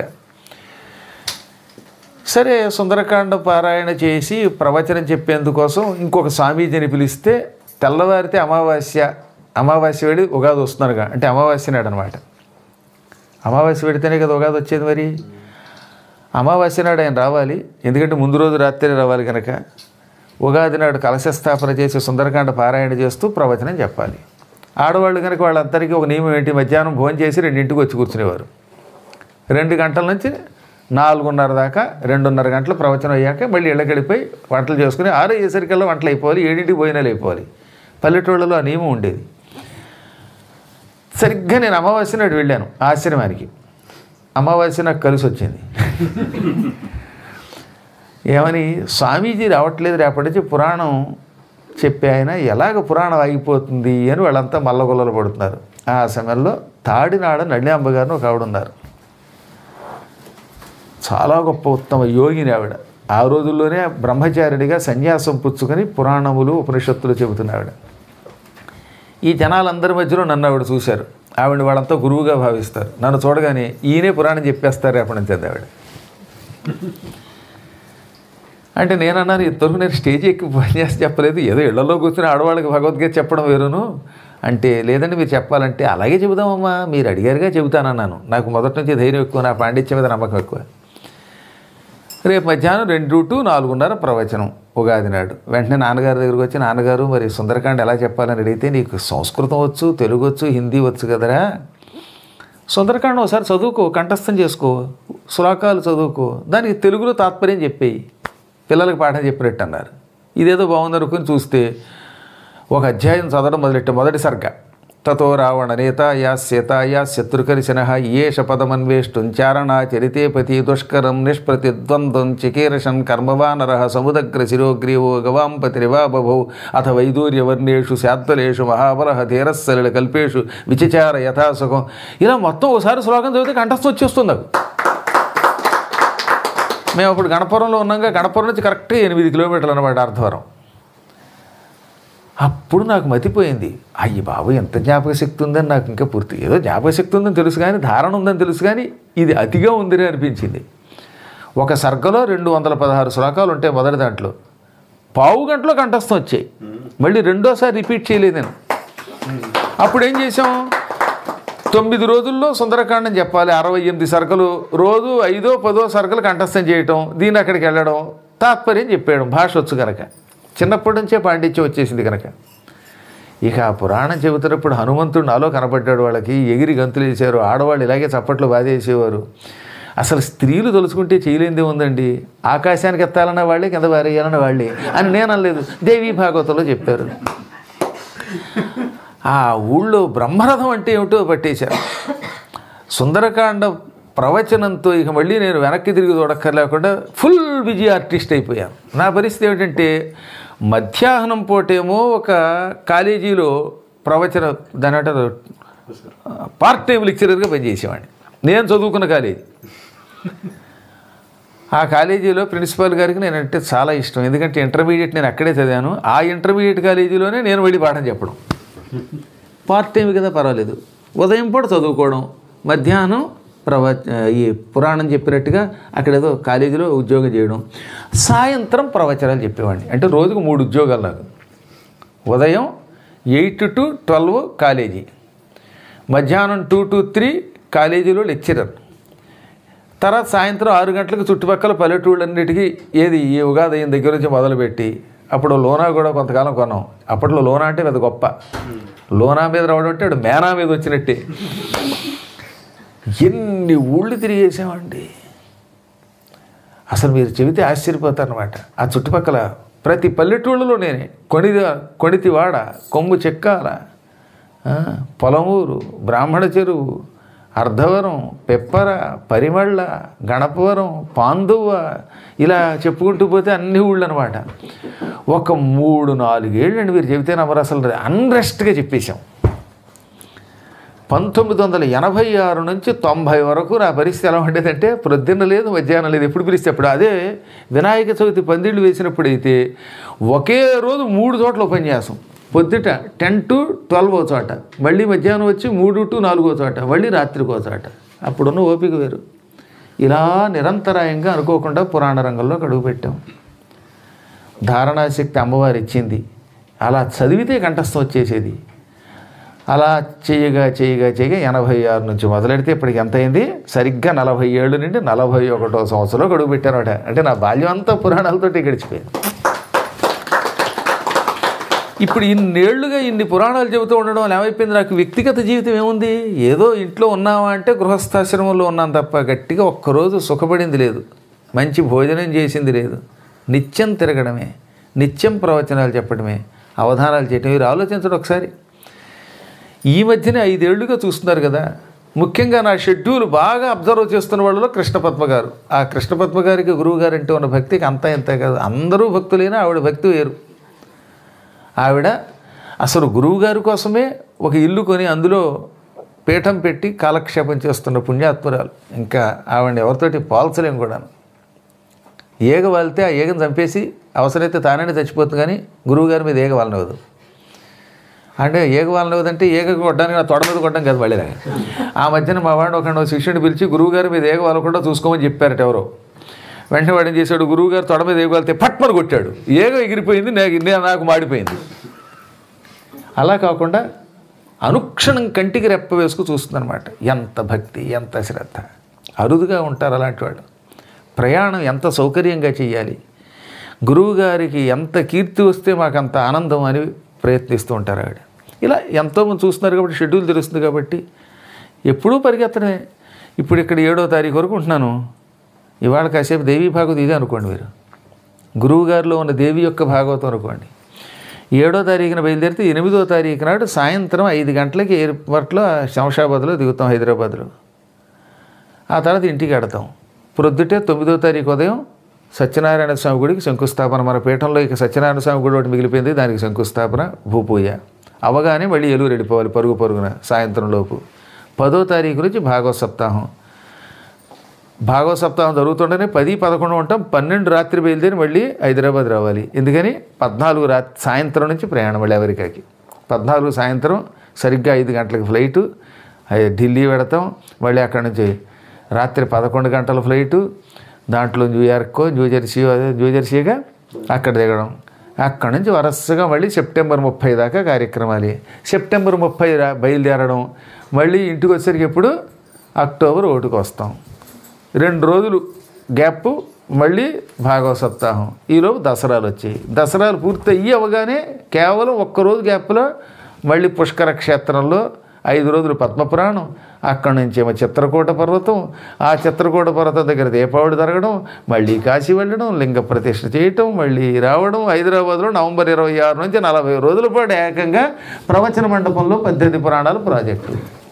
సరే సుందరకాండ పారాయణ చేసి ప్రవచనం చెప్పేందుకోసం ఇంకొక స్వామీజీని పిలిస్తే తెల్లవారితే అమావాస్య అమావాస్య వేడి ఉగాది వస్తున్నారుగా అంటే అమావాస్య నాడు అనమాట అమావాస్య పెడితేనే కదా ఉగాది వచ్చేది మరి అమావాస్య నాడు ఆయన రావాలి ఎందుకంటే ముందు రోజు రాత్రి రావాలి కనుక ఉగాది నాడు కలశ స్థాపన చేసి సుందరకాండ పారాయణ చేస్తూ ప్రవచనం చెప్పాలి ఆడవాళ్ళు కనుక వాళ్ళందరికీ ఒక నియమం ఏంటి మధ్యాహ్నం భోజనం చేసి రెండింటికి వచ్చి కూర్చునేవారు రెండు గంటల నుంచి నాలుగున్నర దాకా రెండున్నర గంటల ప్రవచనం అయ్యాక మళ్ళీ ఇళ్ళకి వెళ్ళిపోయి వంటలు చేసుకుని ఆరు అయ్యేసరికల్లా వంటలు అయిపోవాలి ఏడింటికి భోజనాలు అయిపోవాలి పల్లెటూళ్ళలో ఆ నియమం ఉండేది సరిగ్గా నేను అమావాస్య నాడు వెళ్ళాను ఆశ్రమానికి అమావాస్య నాకు కలిసి వచ్చింది ఏమని స్వామీజీ రావట్లేదు రేపటి నుంచి పురాణం చెప్పి ఆయన ఎలాగ పురాణం ఆగిపోతుంది అని వాళ్ళంతా మల్లగొల్లలు పడుతున్నారు ఆ సమయంలో తాడినాడ నళ్ళాంబ గారిని ఒక ఆవిడ ఉన్నారు చాలా గొప్ప ఉత్తమ యోగిని ఆవిడ ఆ రోజుల్లోనే బ్రహ్మచారిడిగా సన్యాసం పుచ్చుకొని పురాణములు ఉపనిషత్తులు చెబుతున్న ఆవిడ ఈ జనాలందరి మధ్యలో నన్ను ఆవిడ చూశారు ఆవిడ వాళ్ళంతా గురువుగా భావిస్తారు నన్ను చూడగానే ఈయనే పురాణం చెప్పేస్తారు రేపటి నుంచి అంది ఆవిడ అంటే నేను అన్నాను ఇంతవరకు నేను స్టేజ్ ఎక్కి ఉపన్యాసం చెప్పలేదు ఏదో ఇళ్లలో కూర్చుని ఆడవాళ్ళకి భగవద్గీత చెప్పడం వేరును అంటే లేదండి మీరు చెప్పాలంటే అలాగే చెబుదామమ్మా మీరు అడిగారుగా చెబుతానన్నాను నాకు మొదటి నుంచి ధైర్యం ఎక్కువ నా పాండిత్యం మీద నమ్మకం ఎక్కువ రేపు మధ్యాహ్నం రెండు టు నాలుగున్నర ప్రవచనం ఉగాది నాడు వెంటనే నాన్నగారి దగ్గరికి వచ్చి నాన్నగారు మరి సుందరకాండ ఎలా చెప్పాలని అడిగితే నీకు సంస్కృతం వచ్చు తెలుగు వచ్చు హిందీ వచ్చు కదరా సుందరకాండం ఒకసారి చదువుకో కంఠస్థం చేసుకో శ్లోకాలు చదువుకో దానికి తెలుగులో తాత్పర్యం చెప్పేయి పిల్లలకి పాఠం చెప్పినట్టు అన్నారు ఇదేదో బాగుందనుకుని చూస్తే ఒక అధ్యాయం చదవడం మొదలెట్ట మొదటి సర్గ తతో రావణ నేతాయా సీతాయా శత్రుకరిశన ఏష పదమన్వేష్టం చారణా చరితేపతి దుష్కరం నిష్ప్రతిద్వంద్వం చికీర్షన్ కర్మవానర సముదగ్ర శిరోగ్రీవో గవాంపతిరివా బభౌ అథ వైదూర్యవర్ణేషు శాద్వలేషు మహాబల ధీరస్సలిల కల్పేషు విచచార యథాసుఖం ఇలా మొత్తం ఒకసారి శ్లోకం చదివితే కంఠస్థం వచ్చేస్తుంది నాకు మేము అప్పుడు గణపురంలో ఉన్నాగా గణపురం నుంచి కరెక్ట్గా ఎనిమిది కిలోమీటర్లు అనమాట అర్ధవరం అప్పుడు నాకు మతిపోయింది అయ్యి బాబు ఎంత జ్ఞాపక శక్తి ఉందని నాకు ఇంకా పూర్తి ఏదో జ్ఞాపక శక్తి ఉందని తెలుసు కానీ ధారణ ఉందని తెలుసు కానీ ఇది అతిగా ఉందని అనిపించింది ఒక సర్గలో రెండు వందల పదహారు శ్లోకాలు ఉంటాయి మొదటి దాంట్లో పావు గంటలో కంఠస్థం వచ్చాయి మళ్ళీ రెండోసారి రిపీట్ చేయలేదు నేను అప్పుడు ఏం చేసాం తొమ్మిది రోజుల్లో సుందరకాండం చెప్పాలి అరవై ఎనిమిది సరుకులు రోజు ఐదో పదో సరుకులు కంఠస్థం చేయటం దీని అక్కడికి వెళ్ళడం తాత్పర్యం చెప్పేయడం భాష వచ్చు కనుక చిన్నప్పటి నుంచే పాండిత్యం వచ్చేసింది కనుక ఇక ఆ పురాణం చెబుతున్నప్పుడు హనుమంతుడు నాలో కనపడ్డాడు వాళ్ళకి ఎగిరి గంతులు వేసారు ఆడవాళ్ళు ఇలాగే చప్పట్లు బాధేసేవారు అసలు స్త్రీలు తలుచుకుంటే చేయలేనిదే ఉందండి ఆకాశానికి ఎత్తాలన్న వాళ్ళే కింద వారేయాలన్న వాళ్ళే అని నేను అనలేదు దేవీ భాగవతంలో చెప్పారు ఆ ఊళ్ళో బ్రహ్మరథం అంటే ఏమిటో పట్టేశారు సుందరకాండ ప్రవచనంతో ఇక మళ్ళీ నేను వెనక్కి తిరిగి చూడక్కర్లేకుండా ఫుల్ బిజీ ఆర్టిస్ట్ అయిపోయాను నా పరిస్థితి ఏమిటంటే మధ్యాహ్నం పూటేమో ఒక కాలేజీలో ప్రవచన దాని అంటారు పార్ట్ టైం లెక్చరర్గా పనిచేసేవాడిని నేను చదువుకున్న కాలేజీ ఆ కాలేజీలో ప్రిన్సిపాల్ గారికి నేనంటే చాలా ఇష్టం ఎందుకంటే ఇంటర్మీడియట్ నేను అక్కడే చదివాను ఆ ఇంటర్మీడియట్ కాలేజీలోనే నేను వెళ్ళి పాఠం చెప్పడం పార్ట్ టైం కదా పర్వాలేదు ఉదయం పూట చదువుకోవడం మధ్యాహ్నం ప్రవ ఈ పురాణం చెప్పినట్టుగా అక్కడ ఏదో కాలేజీలో ఉద్యోగం చేయడం సాయంత్రం ప్రవచనాలు చెప్పేవాడిని అంటే రోజుకు మూడు ఉద్యోగాలు నాకు ఉదయం ఎయిట్ టు ట్వెల్వ్ కాలేజీ మధ్యాహ్నం టూ టు త్రీ కాలేజీలో లెక్చరర్ తర్వాత సాయంత్రం ఆరు గంటలకు చుట్టుపక్కల పల్లెటూళ్ళన్నిటికీ ఏది ఈ ఉగాది అయిన దగ్గర నుంచి మొదలుపెట్టి అప్పుడు లోనా కూడా కొంతకాలం కొన్నాం అప్పట్లో లోనా అంటే పెద్ద గొప్ప లోనా మీద రావడం అంటే వాడు మేనా మీద వచ్చినట్టే ఎన్ని ఊళ్ళు తిరిగేసామండి అసలు మీరు చెబితే ఆశ్చర్యపోతారనమాట ఆ చుట్టుపక్కల ప్రతి పల్లెటూళ్ళలో నేనే కొణిది కొణితివాడ కొమ్ము చెక్కాల ఆ, పొలమూరు బ్రాహ్మణ చెరువు అర్ధవరం పెప్పర పరిమళ్ళ గణపవరం పాందువ్వ ఇలా చెప్పుకుంటూ పోతే అన్ని ఊళ్ళు అనమాట ఒక మూడు నాలుగేళ్ళండి మీరు చెబితే నమ్మరు అసలు అన్రెస్ట్గా చెప్పేశాం పంతొమ్మిది వందల ఎనభై ఆరు నుంచి తొంభై వరకు నా పరిస్థితి ఎలా ఉండేదంటే ప్రొద్దున్న లేదు మధ్యాహ్నం లేదు ఎప్పుడు పిలిస్తే అప్పుడు అదే వినాయక చవితి పందిళ్ళు వేసినప్పుడు అయితే ఒకే రోజు మూడు చోట్ల ఉపన్యాసం పొద్దుట టెన్ టు ట్వెల్వ్ ఓ చోట మళ్ళీ మధ్యాహ్నం వచ్చి మూడు టు నాలుగో చోట మళ్ళీ రాత్రికి ఓ చోట అప్పుడున్న ఓపిక వేరు ఇలా నిరంతరాయంగా అనుకోకుండా పురాణ రంగంలో అడుగు పెట్టాం ధారణాశక్తి అమ్మవారు ఇచ్చింది అలా చదివితే కంఠస్థం వచ్చేసేది అలా చేయగా చేయగా చేయగా ఎనభై ఆరు నుంచి మొదలెడితే ఇప్పటికి ఎంత అయింది సరిగ్గా నలభై ఏళ్ళు నుండి నలభై ఒకటో సంవత్సరంలో గడువు పెట్టారట అంటే నా బాల్యం అంతా పురాణాలతోటి గడిచిపోయింది ఇప్పుడు ఇన్నేళ్లుగా ఇన్ని పురాణాలు చెబుతూ ఉండడం వల్ల ఏమైపోయింది నాకు వ్యక్తిగత జీవితం ఏముంది ఏదో ఇంట్లో ఉన్నావా అంటే గృహస్థాశ్రమంలో ఉన్నాను తప్ప గట్టిగా ఒక్కరోజు సుఖపడింది లేదు మంచి భోజనం చేసింది లేదు నిత్యం తిరగడమే నిత్యం ప్రవచనాలు చెప్పడమే అవధానాలు చేయటం మీరు ఆలోచించడం ఒకసారి ఈ మధ్యనే ఐదేళ్లుగా చూస్తున్నారు కదా ముఖ్యంగా నా షెడ్యూల్ బాగా అబ్జర్వ్ చేస్తున్న వాళ్ళలో కృష్ణపద్మ గారు ఆ కృష్ణపద్మ గారికి గురువు గారు అంటే ఉన్న భక్తికి అంతా ఇంత కాదు అందరూ భక్తులైనా ఆవిడ భక్తి వేరు ఆవిడ అసలు గురువు గారి కోసమే ఒక ఇల్లు కొని అందులో పీఠం పెట్టి కాలక్షేపం చేస్తున్న పుణ్యాత్మురాలు ఇంకా ఆవిడ ఎవరితోటి పోల్చలేం కూడాను ఈగ వాలితే ఆ ఈగను చంపేసి అవసరమైతే తానే చచ్చిపోతుంది కానీ గురువు గారి మీద ఈగ వాళ్ళనివ్వదు అంటే ఈగ వాళ్ళనివ్వదంటే ఈగ కొట్టడానికి నా తొడ మీద కొట్టడం కాదు మళ్ళీ ఆ మధ్యన మా వాడు ఒక శిష్యుని పిలిచి గురువు గారి మీద ఈగ వాళ్ళకుండా చూసుకోమని చెప్పారట ఎవరో వెంటనే వాడు ఏం చేశాడు గురువు గారు తొడ మీద ఈగ వాళ్తే పట్మని కొట్టాడు ఈగ ఎగిరిపోయింది నాకు నే- నాకు మాడిపోయింది అలా కాకుండా అనుక్షణం కంటికి రెప్ప వేసుకు చూస్తుందన్నమాట ఎంత భక్తి ఎంత శ్రద్ధ అరుదుగా ఉంటారు అలాంటి వాళ్ళు ప్రయాణం ఎంత సౌకర్యంగా చేయాలి గురువుగారికి ఎంత కీర్తి వస్తే మాకు అంత ఆనందం అని ప్రయత్నిస్తూ ఉంటారు ఆవిడ ఇలా ఎంతోమంది చూస్తున్నారు కాబట్టి షెడ్యూల్ తెలుస్తుంది కాబట్టి ఎప్పుడూ పరిగెత్తడమే ఇప్పుడు ఇక్కడ ఏడో తారీఖు వరకు ఉంటున్నాను ఇవాళ కాసేపు దేవీ భాగవతం ఇదే అనుకోండి మీరు గురువుగారిలో ఉన్న దేవి యొక్క భాగవతం అనుకోండి ఏడో తారీఖున బయలుదేరితే ఎనిమిదో తారీఖు నాడు సాయంత్రం ఐదు గంటలకి ఎయిర్పోర్ట్లో శంషాబాద్లో దిగుతాం హైదరాబాద్లో ఆ తర్వాత ఇంటికి వెడతాం ప్రొద్దుటే తొమ్మిదో తారీఖు ఉదయం సత్యనారాయణ స్వామి గుడికి శంకుస్థాపన మన పీఠంలో ఇక సత్యనారాయణ స్వామి గుడి ఒకటి మిగిలిపోయింది దానికి శంకుస్థాపన భూపూజ అవగానే మళ్ళీ ఎలుగు రెడిపోవాలి పరుగు పరుగున సాయంత్రం లోపు పదో తారీఖు నుంచి భాగవత సప్తాహం భాగవత సప్తాహం జరుగుతుండనే పది పదకొండు ఉంటాం పన్నెండు రాత్రి బయలుదేరి మళ్ళీ హైదరాబాద్ రావాలి ఎందుకని పద్నాలుగు రాత్రి సాయంత్రం నుంచి ప్రయాణం మళ్ళీ అమెరికాకి పద్నాలుగు సాయంత్రం సరిగ్గా ఐదు గంటలకు ఫ్లైటు ఐ- ఢిల్లీ పెడతాం మళ్ళీ అక్కడి నుంచి రాత్రి పదకొండు గంటల ఫ్లైటు దాంట్లో న్యూయార్కో న్యూజెర్సీ అదే న్యూజెర్సీగా అక్కడ దిగడం అక్కడి నుంచి వరుసగా మళ్ళీ సెప్టెంబర్ ముప్పై దాకా కార్యక్రమాలు సెప్టెంబర్ ముప్పై రా బయలుదేరడం మళ్ళీ ఇంటికి వచ్చేసరికి ఎప్పుడు అక్టోబర్ ఒకటికి వస్తాం రెండు రోజులు గ్యాప్ మళ్ళీ భాగవ సప్తాహం ఈలోపు దసరాలు వచ్చాయి దసరాలు పూర్తి అయ్యి అవగానే కేవలం ఒక్కరోజు గ్యాప్లో మళ్ళీ పుష్కర క్షేత్రంలో ఐదు రోజులు పద్మపురాణం అక్కడి నుంచి ఏమో చిత్రకూట పర్వతం ఆ చిత్రకూట పర్వతం దగ్గర దీపావళి జరగడం మళ్ళీ కాశీ వెళ్ళడం లింగ ప్రతిష్ఠ చేయటం మళ్ళీ రావడం హైదరాబాద్లో నవంబర్ ఇరవై ఆరు నుంచి నలభై రోజుల పాటు ఏకంగా ప్రవచన మండపంలో పద్దెనిమిది పురాణాలు ప్రాజెక్టు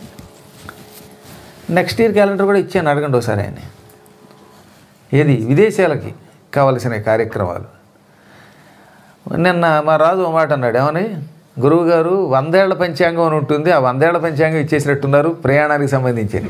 నెక్స్ట్ ఇయర్ క్యాలెండర్ కూడా ఇచ్చాను అడగండి ఒకసారి ఆయన ఏది విదేశాలకి కావలసిన కార్యక్రమాలు నిన్న మా రాజు ఒక మాట అన్నాడు ఏమని గురువుగారు వందేళ్ల పంచాంగం అని ఉంటుంది ఆ వందేళ్ల పంచాంగం ఇచ్చేసినట్టున్నారు ప్రయాణానికి సంబంధించింది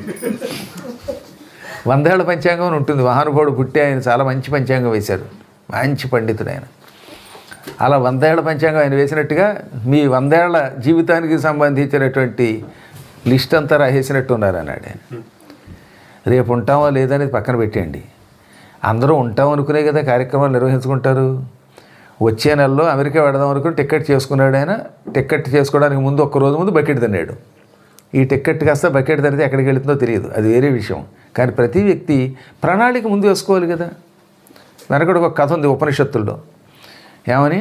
వందేళ్ల పంచాంగం అని ఉంటుంది మహానుభావుడు పుట్టి ఆయన చాలా మంచి పంచాంగం వేశారు మంచి పండితుడు ఆయన అలా వందేళ్ల పంచాంగం ఆయన వేసినట్టుగా మీ వందేళ్ల జీవితానికి సంబంధించినటువంటి లిస్ట్ అంతా రాసేసినట్టున్నారు అన్నాడు ఆయన రేపు ఉంటామో లేదనేది పక్కన పెట్టేయండి అందరూ ఉంటాం అనుకునే కదా కార్యక్రమాలు నిర్వహించుకుంటారు వచ్చే నెలలో అమెరికా వెడదాం అనుకుని టికెట్ చేసుకున్నాడు ఆయన టికెట్ చేసుకోవడానికి ముందు ఒక్క రోజు ముందు బకెట్ తిన్నాడు ఈ టికెట్ కాస్త బకెట్ తిరిగితే ఎక్కడికి వెళుతుందో తెలియదు అది వేరే విషయం కానీ ప్రతి వ్యక్తి ప్రణాళిక ముందు వేసుకోవాలి కదా వెనకడు ఒక కథ ఉంది ఉపనిషత్తుల్లో ఏమని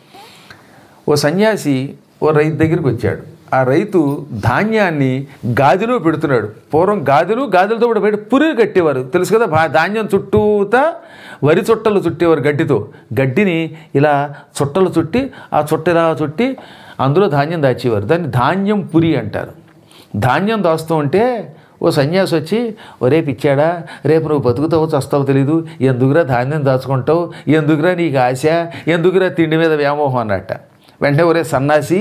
ఓ సన్యాసి ఓ రైతు దగ్గరికి వచ్చాడు ఆ రైతు ధాన్యాన్ని గాదిలో పెడుతున్నాడు పూర్వం గాజులు గాజులతో కూడా పెట్టి పురి కట్టేవారు తెలుసు కదా భా- ధాన్యం చుట్టూతా వరి చుట్టలు చుట్టేవారు గడ్డితో గడ్డిని ఇలా చుట్టలు చుట్టి ఆ చుట్ట ఇలా చుట్టి అందులో ధాన్యం దాచేవారు దాన్ని ధాన్యం పురి అంటారు ధాన్యం దాస్తూ ఉంటే ఓ సన్యాసి వచ్చి ఒరే పిచ్చాడా రేపు నువ్వు బతుకుతావో చస్తావో తెలీదు ఎందుకురా ధాన్యం దాచుకుంటావు ఎందుకురా నీకు ఆశ ఎందుకురా తిండి మీద వ్యామోహం అన్నట్ట వెంటనే ఒరే సన్నాసి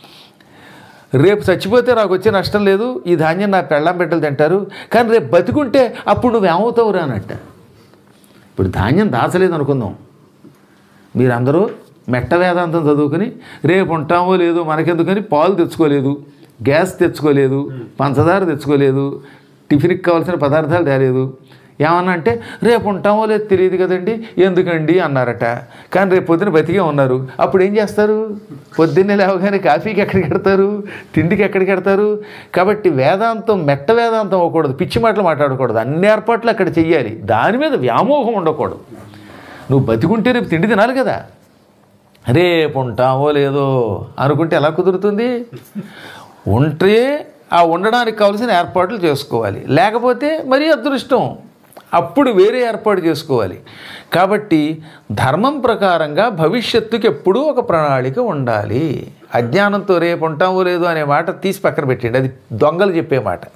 రేపు చచ్చిపోతే నాకు వచ్చే నష్టం లేదు ఈ ధాన్యం నా పెళ్ళాం బిడ్డలు తింటారు కానీ రేపు బతికుంటే అప్పుడు నువ్వు ఏమవుతావురా అన్నట్ట ఇప్పుడు ధాన్యం దాచలేదు అనుకుందాం మీరందరూ మెట్ట వేదాంతం చదువుకుని రేపు ఉంటామో లేదో మనకెందుకని పాలు తెచ్చుకోలేదు గ్యాస్ తెచ్చుకోలేదు పంచదార తెచ్చుకోలేదు టిఫిన్కి కావాల్సిన పదార్థాలు తేలేదు ఏమన్నా అంటే రేపు ఉంటామో లేదో తెలియదు కదండి ఎందుకండి అన్నారట కానీ రేపు పొద్దున బతికే ఉన్నారు అప్పుడు ఏం చేస్తారు పొద్దున్నే లేవగానే కాఫీకి ఎక్కడికి పెడతారు తిండికి ఎక్కడికి పెడతారు కాబట్టి వేదాంతం మెట్ట వేదాంతం అవ్వకూడదు పిచ్చి మాటలు మాట్లాడకూడదు అన్ని ఏర్పాట్లు అక్కడ చెయ్యాలి దాని మీద వ్యామోహం ఉండకూడదు నువ్వు బతికుంటే రేపు తిండి తినాలి కదా రేపు ఉంటామో లేదో అనుకుంటే ఎలా కుదురుతుంది ఉంటే ఆ ఉండడానికి కావాల్సిన ఏర్పాట్లు చేసుకోవాలి లేకపోతే మరీ అదృష్టం అప్పుడు వేరే ఏర్పాటు చేసుకోవాలి కాబట్టి ధర్మం ప్రకారంగా భవిష్యత్తుకి ఎప్పుడూ ఒక ప్రణాళిక ఉండాలి అజ్ఞానంతో రేపు ఉంటామో లేదో అనే మాట తీసి పక్కన పెట్టండి అది దొంగలు చెప్పే మాట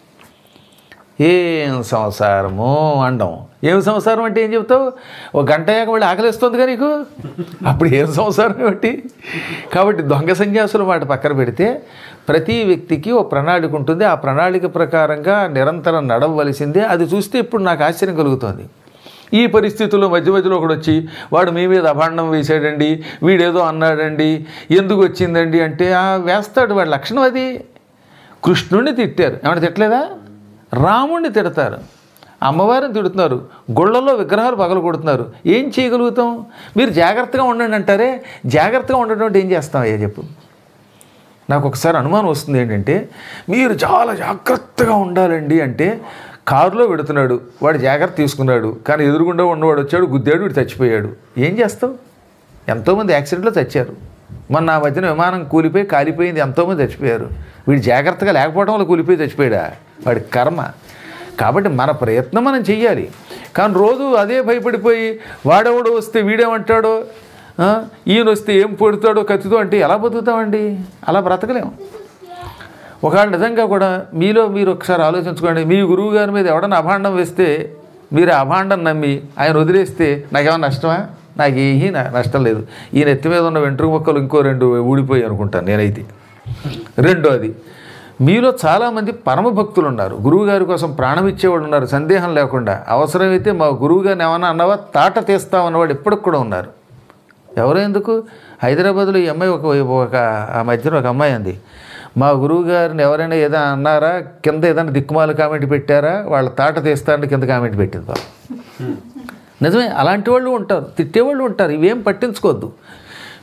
ఏం సంసారము అండం ఏం సంసారం అంటే ఏం చెప్తావు ఒక గంట అయ్యాక మళ్ళీ ఆకలిస్తుందిగా నీకు అప్పుడు ఏం సంసారం ఏమిటి కాబట్టి దొంగ సన్యాసుల మాట పక్కన పెడితే ప్రతి వ్యక్తికి ఓ ప్రణాళిక ఉంటుంది ఆ ప్రణాళిక ప్రకారంగా నిరంతరం నడవలసిందే అది చూస్తే ఇప్పుడు నాకు ఆశ్చర్యం కలుగుతుంది ఈ పరిస్థితుల్లో మధ్య మధ్యలో ఒకడు వచ్చి వాడు మీ మీద అభాండం వేసాడండి వీడేదో అన్నాడండి ఎందుకు వచ్చిందండి అంటే ఆ వేస్తాడు వాడి లక్షణం అది కృష్ణుడిని తిట్టారు ఏమన్నా తిట్టలేదా రాముడిని తిడతారు అమ్మవారిని తిడుతున్నారు గుళ్ళల్లో విగ్రహాలు పగలు కొడుతున్నారు ఏం చేయగలుగుతాం మీరు జాగ్రత్తగా ఉండండి అంటారే జాగ్రత్తగా ఉండడం అంటే ఏం చేస్తాం అయ్యా చెప్పు నాకు ఒకసారి అనుమానం వస్తుంది ఏంటంటే మీరు చాలా జాగ్రత్తగా ఉండాలండి అంటే కారులో పెడుతున్నాడు వాడు జాగ్రత్త తీసుకున్నాడు కానీ ఎదురుగుండా ఉన్నవాడు వచ్చాడు గుద్దాడు వీడు చచ్చిపోయాడు ఏం చేస్తావు ఎంతోమంది యాక్సిడెంట్లో చచ్చారు మొన్న ఆ మధ్యన విమానం కూలిపోయి కాలిపోయింది ఎంతోమంది చచ్చిపోయారు వీడు జాగ్రత్తగా లేకపోవడం వల్ల కూలిపోయి చచ్చిపోయాడా వాడి కర్మ కాబట్టి మన ప్రయత్నం మనం చెయ్యాలి కానీ రోజు అదే భయపడిపోయి వాడెవడో వస్తే వీడేమంటాడో ఆ, ఈయన వస్తే ఏం పొడుతాడో కత్తితో అంటే ఎలా బతుకుతామండి అలా బ్రతకలేము ఒకవేళ నిజంగా కూడా మీలో మీరు ఒకసారి ఆలోచించుకోండి మీ గురువు గారి మీద ఎవడన్నా అభాండం వేస్తే మీరు ఆ అభాండం నమ్మి ఆయన వదిలేస్తే నాకేమైనా నష్టమా నాకు ఏమీ నా- నష్టం లేదు ఈయన ఎత్తి మీద ఉన్న వెంట్రుక మొక్కలు ఇంకో రెండు ఊడిపోయి అనుకుంటాను నేనైతే రెండోది మీలో చాలామంది పరమ భక్తులు ఉన్నారు గురువుగారి కోసం ప్రాణం ఇచ్చేవాళ్ళు ఉన్నారు సందేహం లేకుండా అవసరమైతే మా గురువుగారిని ఏమన్నా అన్నావా తాట తీస్తామన్నవాడు ఎప్పటికి కూడా ఉన్నారు ఎవరో ఎందుకు హైదరాబాద్లో ఈ అమ్మాయి ఒక ఒక ఆ మధ్యన ఒక అమ్మాయి అంది మా గురువు గారిని ఎవరైనా ఏదైనా అన్నారా కింద ఏదైనా దిక్కుమాల కామెంట్ పెట్టారా వాళ్ళ తాట తీస్తారని కింద కామెంట్ పెట్టింది పాపం. నిజమే అలాంటి వాళ్ళు ఉంటారు తిట్టేవాళ్ళు ఉంటారు ఇవేం పట్టించుకోవద్దు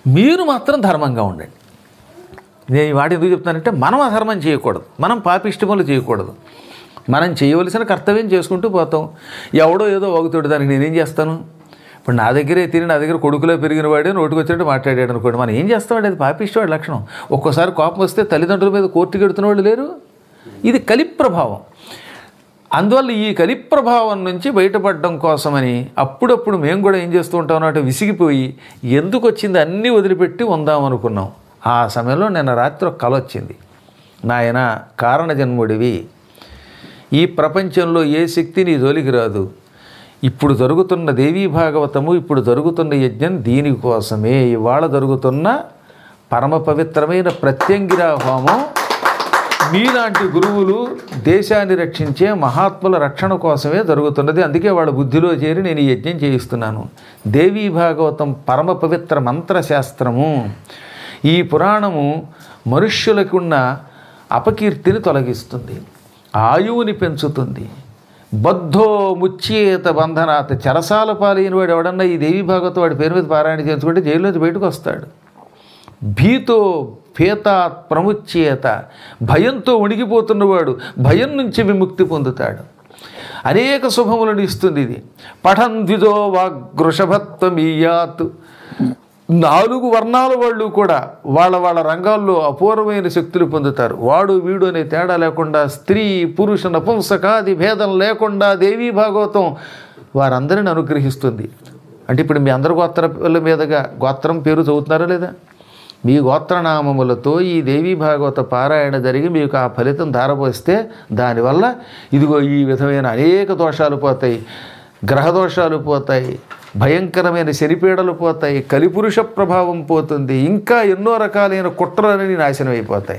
మీరు మాత్రం ధర్మంగా ఉండండి నేను ఈ మాట ఎందుకు చెప్తానంటే మనం అధర్మం చేయకూడదు మనం పాపిష్టి పనులు చేయకూడదు మనం చేయవలసిన కర్తవ్యం చేసుకుంటూ పోతాం ఎవడో ఏదో వాగుతాడు దానికి నేనేం చేస్తాను ఇప్పుడు నా దగ్గరే తిని నా దగ్గర కొడుకులో పెరిగిన వాడే నోటికి వచ్చినట్టు మాట్లాడాడు అనుకోండి మనం ఏం చేస్తామండి అది పాపిష్టవాడి లక్షణం ఒక్కోసారి కోపం వస్తే తల్లిదండ్రుల మీద కోర్టుకి ఎడుతున్న వాళ్ళు లేరు ఇది కలి ప్రభావం అందువల్ల ఈ కలి ప్రభావం నుంచి బయటపడడం కోసమని అప్పుడప్పుడు మేము కూడా ఏం చేస్తూ ఉంటాం అంటే విసిగిపోయి ఎందుకు వచ్చింది అన్నీ వదిలిపెట్టి ఉందాం అనుకున్నాం ఆ సమయంలో నిన్న రాత్రి ఒక కల వచ్చింది నాయన కారణ జన్ముడివి ఈ ప్రపంచంలో ఏ శక్తి నీ జోలికి రాదు ఇప్పుడు జరుగుతున్న దేవీ భాగవతము ఇప్పుడు జరుగుతున్న యజ్ఞం దీనికోసమే ఇవాళ జరుగుతున్న పరమ పవిత్రమైన ప్రత్యంగిరా హోమం మీలాంటి గురువులు దేశాన్ని రక్షించే మహాత్ముల రక్షణ కోసమే జరుగుతున్నది అందుకే వాళ్ళ బుద్ధిలో చేరి నేను ఈ యజ్ఞం చేయిస్తున్నాను దేవీ భాగవతం పరమ పవిత్ర మంత్రశాస్త్రము ఈ పురాణము మనుష్యులకున్న అపకీర్తిని తొలగిస్తుంది ఆయువుని పెంచుతుంది బద్ధో ముచ్చేత బంధనాత్ చెరసాల పాలైన వాడు ఎవడన్నా ఈ దేవీ భాగవతం వాడి పేరు మీద పారాయణ చేసుకుంటే జైల్లోంచి బయటకు వస్తాడు భీతో భేతాత్ ప్రముచ్యేత భయంతో ఉణిగిపోతున్నవాడు భయం నుంచి విముక్తి పొందుతాడు అనేక శుభములను ఇస్తుంది ఇది పఠన్ ద్విజో వాగృషభత్వమీయాత్ నాలుగు వర్ణాల వాళ్ళు కూడా వాళ్ళ వాళ్ళ రంగాల్లో అపూర్వమైన శక్తులు పొందుతారు వాడు వీడు అనే తేడా లేకుండా స్త్రీ పురుష నపుంసకాది భేదం లేకుండా దేవీ భాగవతం వారందరిని అనుగ్రహిస్తుంది అంటే ఇప్పుడు మీ అందరి గోత్రాల మీదుగా గోత్రం పేరు చదువుతున్నారా లేదా మీ గోత్రనామములతో ఈ దేవీ భాగవత పారాయణ జరిగి మీకు ఆ ఫలితం ధారపోస్తే దానివల్ల ఇదిగో ఈ విధమైన అనేక దోషాలు పోతాయి గ్రహదోషాలు పోతాయి భయంకరమైన శనిపీడలు పోతాయి కలిపురుష ప్రభావం పోతుంది ఇంకా ఎన్నో రకాలైన కుట్రలని నాశనం అయిపోతాయి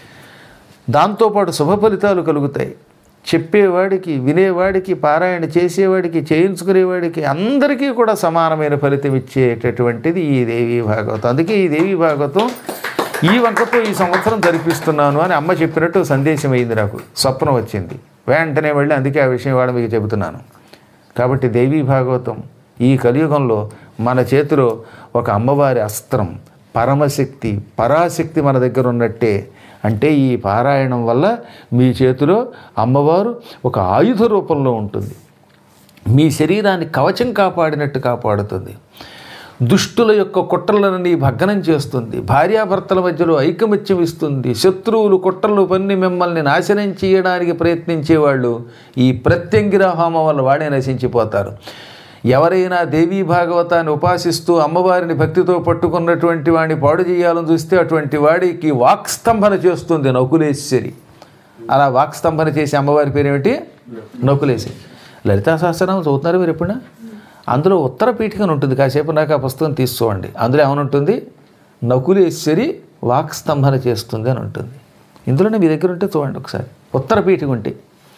దాంతోపాటు శుభ ఫలితాలు కలుగుతాయి చెప్పేవాడికి వినేవాడికి పారాయణ చేసేవాడికి చేయించుకునేవాడికి అందరికీ కూడా సమానమైన ఫలితం ఇచ్చేటటువంటిది ఈ దేవీ భాగవతం అందుకే ఈ దేవీ భాగవతం ఈ వంకతో ఈ సంవత్సరం జరిపిస్తున్నాను అని అమ్మ చెప్పినట్టు సందేశం అయింది నాకు స్వప్నం వచ్చింది వెంటనే వెళ్ళి అందుకే ఆ విషయం వాడు మీకు చెబుతున్నాను కాబట్టి దేవీ భాగవతం ఈ కలియుగంలో మన చేతిలో ఒక అమ్మవారి అస్త్రం పరమశక్తి పరాశక్తి మన దగ్గర ఉన్నట్టే అంటే ఈ పారాయణం వల్ల మీ చేతిలో అమ్మవారు ఒక ఆయుధ రూపంలో ఉంటుంది మీ శరీరాన్ని కవచం కాపాడినట్టు కాపాడుతుంది దుష్టుల యొక్క కుట్రలను భగ్నం చేస్తుంది భార్యాభర్తల మధ్యలో ఐకమత్యం ఇస్తుంది శత్రువులు కుట్రలు పన్ని మిమ్మల్ని నాశనం చేయడానికి ప్రయత్నించేవాళ్ళు ఈ ప్రత్యంగిర హోమం వల్ల వాడే నశించిపోతారు ఎవరైనా దేవీ భాగవతాన్ని ఉపాసిస్తూ అమ్మవారిని భక్తితో పట్టుకున్నటువంటి వాడిని పాడు చేయాలని చూస్తే అటువంటి వాడికి వాక్స్తంభన చేస్తుంది నకులేశ్వరి అలా వాక్స్తంభన చేసి అమ్మవారి పేరు ఏమిటి నకులేశ్వరి లలితా సహస్రనామం చదువుతున్నారు మీరు ఎప్పుడైనా అందులో ఉత్తర పీఠికని ఉంటుంది కాసేపు నాకు ఆ పుస్తకం తీసుకోండి అందులో ఏమనుంటుంది నకులేశ్వరి వాక్స్తంభన చేస్తుంది అని ఉంటుంది ఇందులోనే మీ దగ్గర ఉంటే చూడండి ఒకసారి ఉత్తర పీఠిక ఉంటే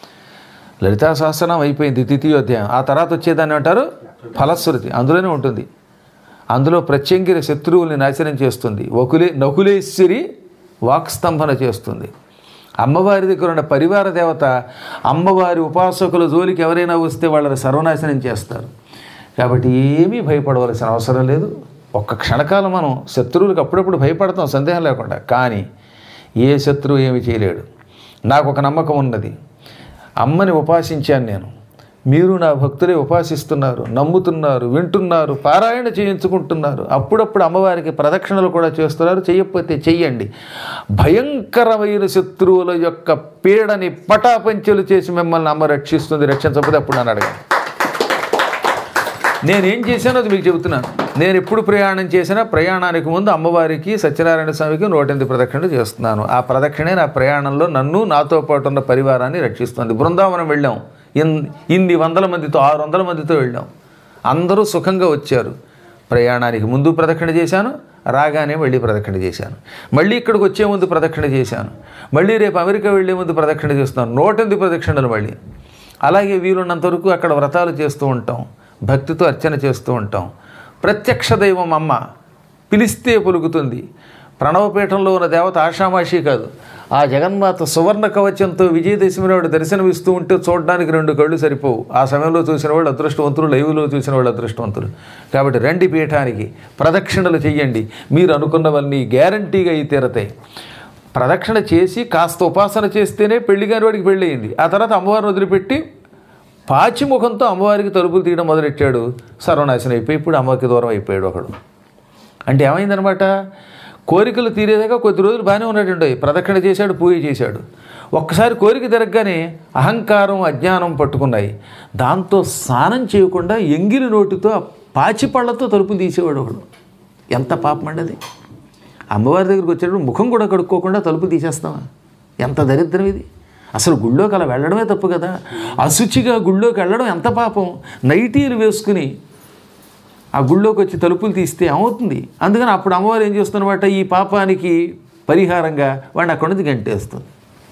లలితా సహస్రనామం అయిపోయింది ద్వితీయోధ్యాయం ఆ తర్వాత వచ్చేదాన్ని అంటారు ఫలశ్రుతి అందులోనే ఉంటుంది అందులో ప్రత్యంగిర శత్రువుల్ని నాశనం చేస్తుంది వకులే నకులేశ్వరి వాక్స్తంభన చేస్తుంది అమ్మవారి దగ్గర ఉన్న పరివార దేవత అమ్మవారి ఉపాసకుల జోలికి ఎవరైనా వస్తే వాళ్ళని సర్వనాశనం చేస్తారు కాబట్టి ఏమీ భయపడవలసిన అవసరం లేదు ఒక్క క్షణకాలం మనం శత్రువులకు అప్పుడప్పుడు భయపడతాం సందేహం లేకుండా కానీ ఏ శత్రువు ఏమి చేయలేడు నాకు ఒక నమ్మకం ఉన్నది అమ్మని ఉపాసించాను నేను మీరు నా భక్తులే ఉపాసిస్తున్నారు నమ్ముతున్నారు వింటున్నారు పారాయణ చేయించుకుంటున్నారు అప్పుడప్పుడు అమ్మవారికి ప్రదక్షిణలు కూడా చేస్తున్నారు చెయ్యకపోతే చెయ్యండి భయంకరమైన శత్రువుల యొక్క పీడని పటాపంచలు చేసి మిమ్మల్ని అమ్మ రక్షిస్తుంది రక్షించకపోతే అప్పుడు నన్ను అడగండి నేనేం చేశానో అది మీకు చెబుతున్నాను నేను ఎప్పుడు ప్రయాణం చేసినా ప్రయాణానికి ముందు అమ్మవారికి సత్యనారాయణ స్వామికి నూటెనిమిది ప్రదక్షిణలు చేస్తున్నాను ఆ ప్రదక్షిణే నా ప్రయాణంలో నన్ను నాతో పాటు ఉన్న పరివారాన్ని రక్షిస్తుంది బృందావనం వెళ్ళాం ఇన్ ఇన్ని వందల మందితో ఆరు వందల మందితో వెళ్ళాం అందరూ సుఖంగా వచ్చారు ప్రయాణానికి ముందు ప్రదక్షిణ చేశాను రాగానే మళ్ళీ ప్రదక్షిణ చేశాను మళ్ళీ ఇక్కడికి వచ్చే ముందు ప్రదక్షిణ చేశాను మళ్ళీ రేపు అమెరికా వెళ్ళే ముందు ప్రదక్షిణ చేస్తున్నాను నూటెనిమిది ప్రదక్షిణలు మళ్ళీ అలాగే వీలున్నంత వరకు అక్కడ వ్రతాలు చేస్తూ ఉంటాం భక్తితో అర్చన చేస్తూ ఉంటాం ప్రత్యక్ష దైవం అమ్మ పిలిస్తే పలుకుతుంది ప్రణవపీఠంలో ఉన్న దేవత ఆషామాషి కాదు ఆ జగన్మాత సువర్ణ కవచంతో విజయదశమి నాడు దర్శనమిస్తూ ఉంటే చూడడానికి రెండు కళ్ళు సరిపోవు ఆ సమయంలో చూసిన వాళ్ళు అదృష్టవంతులు లైవ్లో చూసిన వాళ్ళు అదృష్టవంతులు కాబట్టి రండి పీఠానికి ప్రదక్షిణలు చెయ్యండి మీరు అనుకున్నవన్నీ గ్యారంటీగా అయి తీరతాయి ప్రదక్షిణ చేసి కాస్త ఉపాసన చేస్తేనే పెళ్లి కాని వాడికి పెళ్ళి అయింది ఆ తర్వాత అమ్మవారిని వదిలిపెట్టి పాచిముఖంతో అమ్మవారికి తలుపులు తీయడం మొదలెట్టాడు సర్వనాశనం అయిపోయి ఇప్పుడు అమ్మవారికి దూరం అయిపోయాడు ఒకడు అంటే ఏమైందనమాట కోరికలు తీరేదాకా కొద్ది రోజులు బాగానే ఉన్నాడండి ప్రదక్షిణ చేశాడు పూజ చేశాడు ఒక్కసారి కోరిక తిరగగానే అహంకారం అజ్ఞానం పట్టుకున్నాయి దాంతో స్నానం చేయకుండా ఎంగిలి నోటితో ఆ పాచి పళ్ళతో తలుపులు తీసేవాడు ఒకడు ఎంత పాపం అండి అది అమ్మవారి దగ్గరికి వచ్చేటప్పుడు ముఖం కూడా కడుక్కోకుండా తలుపులు తీసేస్తామా ఎంత దరిద్రం ఇది అసలు గుళ్ళోకి అలా వెళ్ళడమే తప్పు కదా అశుచిగా గుళ్ళోకి వెళ్ళడం ఎంత పాపం నైటీలు వేసుకుని ఆ గుళ్ళోకి వచ్చి తలుపులు తీస్తే ఏమవుతుంది అందుకని అప్పుడు అమ్మవారు ఏం చేస్తున్నమాట ఈ పాపానికి పరిహారంగా వాడిని అక్కడి నుంచి గంటేస్తుంది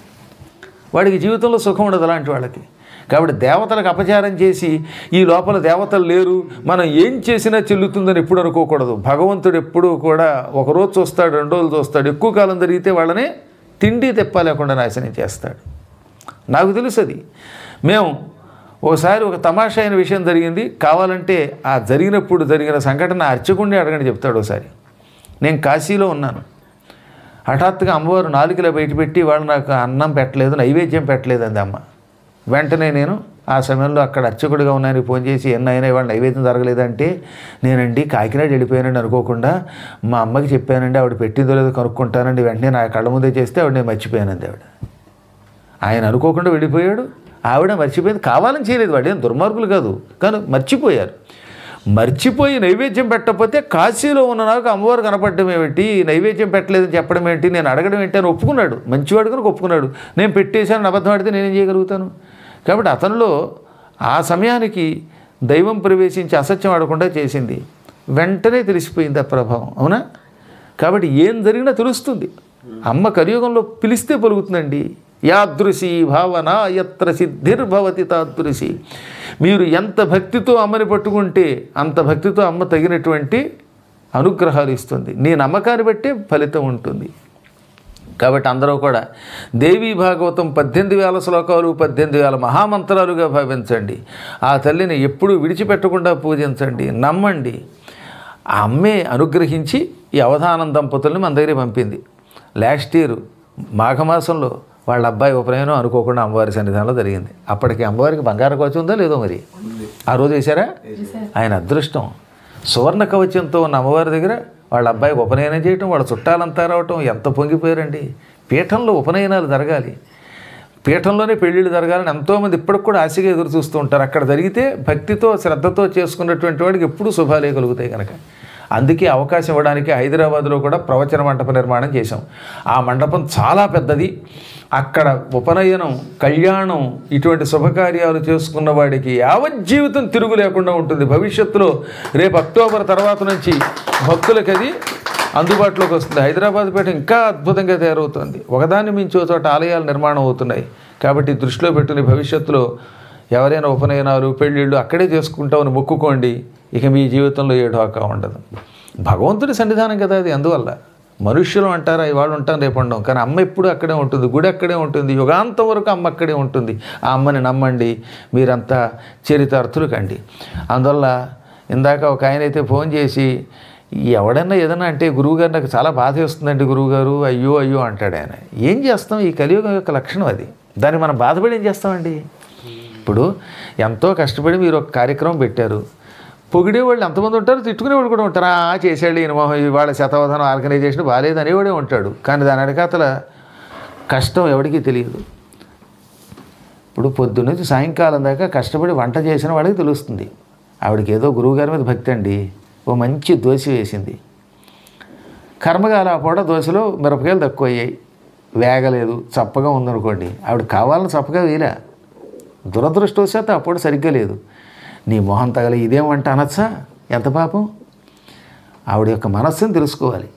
వాడికి జీవితంలో సుఖం ఉండదు అలాంటి వాళ్ళకి కాబట్టి దేవతలకు అపచారం చేసి ఈ లోపల దేవతలు లేరు మనం ఏం చేసినా చెల్లుతుందని ఎప్పుడు అనుకోకూడదు భగవంతుడు ఎప్పుడూ కూడా ఒక రోజు చూస్తాడు రెండు రోజులు చూస్తాడు ఎక్కువ కాలం జరిగితే వాళ్ళని తిండి తెప్ప లేకుండా నాశనం చేస్తాడు నాకు తెలుసు అది మేము ఒకసారి ఒక తమాషా అయిన విషయం జరిగింది కావాలంటే ఆ జరిగినప్పుడు జరిగిన సంఘటన అర్చకుడిని అడగండి చెప్తాడు ఒకసారి నేను కాశీలో ఉన్నాను హఠాత్తుగా అమ్మవారు నాలుకలో బయటపెట్టి వాళ్ళు నాకు అన్నం పెట్టలేదు నైవేద్యం పెట్టలేదు అంది అమ్మ వెంటనే నేను ఆ సమయంలో అక్కడ అర్చకుడిగా ఉన్నాయని ఫోన్ చేసి ఎన్నైనా ఇవాళ నైవేద్యం జరగలేదంటే నేనండి కాకినాడ వెళ్ళిపోయానండి అనుకోకుండా మా అమ్మకి చెప్పానండి ఆవిడ పెట్టిందో లేదో కనుక్కుంటానండి వెంటనే నా కళ్ళ ముందే చేస్తే ఆవిడ నేను మర్చిపోయానండి ఆవిడ ఆయన అనుకోకుండా వెళ్ళిపోయాడు ఆవిడ మర్చిపోయింది కావాలని చేయలేదు వాడు ఏం దుర్మార్గులు కాదు కానీ మర్చిపోయారు మర్చిపోయి నైవేద్యం పెట్టకపోతే కాశీలో ఉన్న నాకు అమ్మవారు కనపడడం ఏమిటి నైవేద్యం పెట్టలేదని చెప్పడం ఏంటి నేను అడగడం ఏంటి అని ఒప్పుకున్నాడు మంచివాడు కనుక ఒప్పుకున్నాడు నేను పెట్టేశాను అబద్ధం ఆడితే నేనేం చేయగలుగుతాను కాబట్టి అతనిలో ఆ సమయానికి దైవం ప్రవేశించి అసత్యం ఆడకుండా చేసింది వెంటనే తెలిసిపోయింది ఆ ప్రభావం అవునా కాబట్టి ఏం జరిగినా తెలుస్తుంది అమ్మ కలియుగంలో పిలిస్తే పలుకుతుందండి యాదృశి భావన ఎత్ర సిద్ధిర్భవతి తాదృశి మీరు ఎంత భక్తితో అమ్మని పట్టుకుంటే అంత భక్తితో అమ్మ తగినటువంటి అనుగ్రహాలు ఇస్తుంది నీ నమ్మకాన్ని బట్టే ఫలితం ఉంటుంది కాబట్టి అందరూ కూడా దేవీ భాగవతం పద్దెనిమిది వేల శ్లోకాలు పద్దెనిమిది వేల మహామంత్రాలుగా భావించండి ఆ తల్లిని ఎప్పుడూ విడిచిపెట్టకుండా పూజించండి నమ్మండి ఆ అమ్మే అనుగ్రహించి ఈ అవధానం దంపతుల్ని మన దగ్గర పంపింది లాస్ట్ ఇయర్ మాఘమాసంలో వాళ్ళ అబ్బాయి ఉపనయనం అనుకోకుండా అమ్మవారి సన్నిధానంలో జరిగింది అప్పటికి అమ్మవారికి బంగారు కవచం ఉందో లేదో మరి ఆ రోజు వేశారా ఆయన అదృష్టం సువర్ణ కవచంతో ఉన్న అమ్మవారి దగ్గర వాళ్ళ అబ్బాయి ఉపనయనం చేయటం వాళ్ళ చుట్టాలంతా రావటం ఎంత పొంగిపోయారండి పీఠంలో ఉపనయనాలు జరగాలి పీఠంలోనే పెళ్ళిళ్ళు జరగాలని ఎంతోమంది ఇప్పటికి కూడా ఆశగా ఎదురు చూస్తూ ఉంటారు అక్కడ జరిగితే భక్తితో శ్రద్ధతో చేసుకున్నటువంటి వాడికి ఎప్పుడూ శుభాలే కలుగుతాయి కనుక అందుకే అవకాశం ఇవ్వడానికి హైదరాబాద్లో కూడా ప్రవచన మండప నిర్మాణం చేశాం ఆ మండపం చాలా పెద్దది అక్కడ ఉపనయనం కళ్యాణం ఇటువంటి శుభకార్యాలు చేసుకున్న వాడికి యావజ్జీవితం తిరుగు లేకుండా ఉంటుంది భవిష్యత్తులో రేపు అక్టోబర్ తర్వాత నుంచి భక్తులకి అది అందుబాటులోకి వస్తుంది హైదరాబాద్ పేట ఇంకా అద్భుతంగా తయారవుతుంది ఒకదాన్ని మించి ఒక చోట ఆలయాలు నిర్మాణం అవుతున్నాయి కాబట్టి దృష్టిలో పెట్టుకుని భవిష్యత్తులో ఎవరైనా ఉపనయనాలు పెళ్ళిళ్ళు అక్కడే చేసుకుంటామని మొక్కుకోండి ఇక మీ జీవితంలో ఏ ఢోకా ఉండదు భగవంతుడి సన్నిధానం కదా అది అందువల్ల మనుష్యులు అంటారా ఇవాళ ఉంటాం రేపు ఉండం కానీ అమ్మ ఎప్పుడు అక్కడే ఉంటుంది గుడి అక్కడే ఉంటుంది యుగాంతం వరకు అమ్మ అక్కడే ఉంటుంది ఆ అమ్మని నమ్మండి మీరంతా చరితార్థులు కండి అందువల్ల ఇందాక ఒక ఆయన అయితే ఫోన్ చేసి ఎవడన్నా ఏదన్నా అంటే గురువుగారు నాకు చాలా బాధ వేస్తుందండి గురువుగారు అయ్యో అయ్యో అంటాడు ఆయన ఏం చేస్తాం ఈ కలియుగం యొక్క లక్షణం అది దాన్ని మనం బాధపడి ఏం చేస్తామండి ఇప్పుడు ఎంతో కష్టపడి మీరు ఒక కార్యక్రమం పెట్టారు పొగిడే వాళ్ళు ఎంతమంది ఉంటారు తిట్టుకునే వాళ్ళు కూడా ఉంటారు ఆ చేసాడు ఈయన మొహం ఇవాళ శతవధనం ఆర్గనైజేషన్ బాగాలేదు అనేవాడే ఉంటాడు కానీ దాని వెనకాతల కష్టం ఎవరికీ తెలియదు ఇప్పుడు పొద్దున్నుంచి సాయంకాలం దాకా కష్టపడి వంట చేసిన వాళ్ళకి తెలుస్తుంది ఆవిడకి ఏదో గురువుగారి మీద భక్తి అండి ఓ మంచి దోశ వేసింది కర్మగాల పూట దోశలో మిరపకాయలు తక్కువ అయ్యాయి వేగలేదు చప్పగా ఉందనుకోండి ఆవిడ కావాలని చప్పగా వేయలే దురదృష్టవశాత్తు ఆ పూట సరిగ్గా లేదు నీ మొహం తగలి ఇదేమంట అనొచ్చా ఎంత పాపం ఆవిడ యొక్క మనస్సుని తెలుసుకోవాలి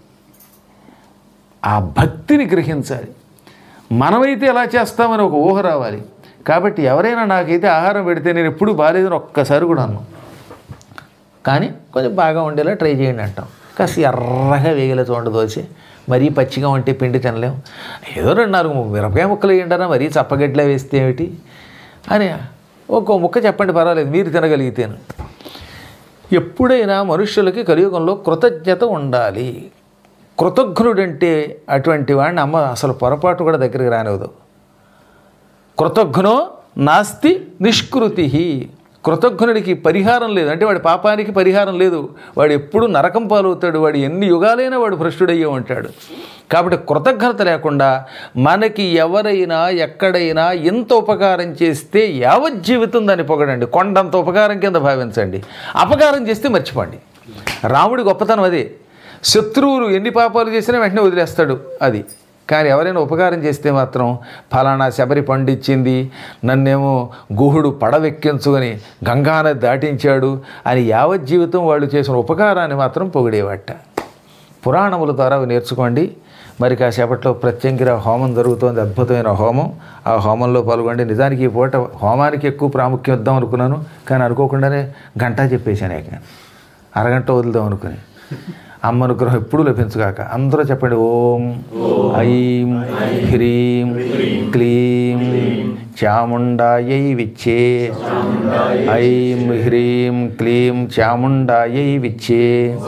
ఆ భక్తిని గ్రహించాలి మనమైతే ఎలా చేస్తామని ఒక ఊహ రావాలి కాబట్టి ఎవరైనా నాకైతే ఆహారం పెడితే నేను ఎప్పుడు బాగాలేదని ఒక్కసారి కూడా అన్నాను కానీ కొంచెం బాగా ఉండేలా ట్రై చేయండి అంటాం కాస్త ఎర్రగా వేగలే చూడండి దోశ మరీ పచ్చిగా ఉంటే పిండి తినలేం ఏదో రెండు నాలుగు మిరపకాయ ముక్కలు వేయండారా మరీ చప్పగడ్డలా వేస్తే ఏమిటి అని ఒక్కో ముక్క చెప్పండి పర్వాలేదు మీరు తినగలిగితేను ఎప్పుడైనా మనుష్యులకి కలియుగంలో కృతజ్ఞత ఉండాలి కృతజ్ఞుడంటే అటువంటి వాడిని అమ్మ అసలు పొరపాటు కూడా దగ్గరికి రానివ్వదు కృతజ్ఞో నాస్తి నిష్కృతి కృతజ్ఞుడికి పరిహారం లేదు అంటే వాడి పాపానికి పరిహారం లేదు వాడు ఎప్పుడు నరకం పాలవుతాడు వాడు ఎన్ని యుగాలైనా వాడు భ్రష్టుడయ్యే ఉంటాడు కాబట్టి కృతజ్ఞత లేకుండా మనకి ఎవరైనా ఎక్కడైనా ఎంత ఉపకారం చేస్తే యావత్ జీవితం దాన్ని పొగడండి కొండంత ఉపకారం కింద భావించండి అపకారం చేస్తే మర్చిపోండి రాముడి గొప్పతనం అదే శత్రువులు ఎన్ని పాపాలు చేసినా వెంటనే వదిలేస్తాడు అది కానీ ఎవరైనా ఉపకారం చేస్తే మాత్రం ఫలానా శబరి పండిచ్చింది నన్నేమో గుహుడు పడవెక్కించుకొని గంగానది దాటించాడు అని యావత్ జీవితం వాళ్ళు చేసిన ఉపకారాన్ని మాత్రం పొగిడేవాట పురాణముల ద్వారా అవి నేర్చుకోండి మరి కాసేపట్లో ప్రత్యంగిర హోమం జరుగుతోంది అద్భుతమైన హోమం ఆ హోమంలో పాల్గొండి నిజానికి ఈ పూట హోమానికి ఎక్కువ ప్రాముఖ్యం ఇద్దాం అనుకున్నాను కానీ అనుకోకుండానే గంట చెప్పేశాను ఇక అరగంట వదులుదాం అనుకుని అమ్మ అనుగ్రహం ఎప్పుడు లభించుగాక అందరూ చెప్పండి ఓం ఐం హ్రీం క్లీం చాముండాయై విచ్చే ఐం హ్రీం క్లీం చాముండాయై విచ్చే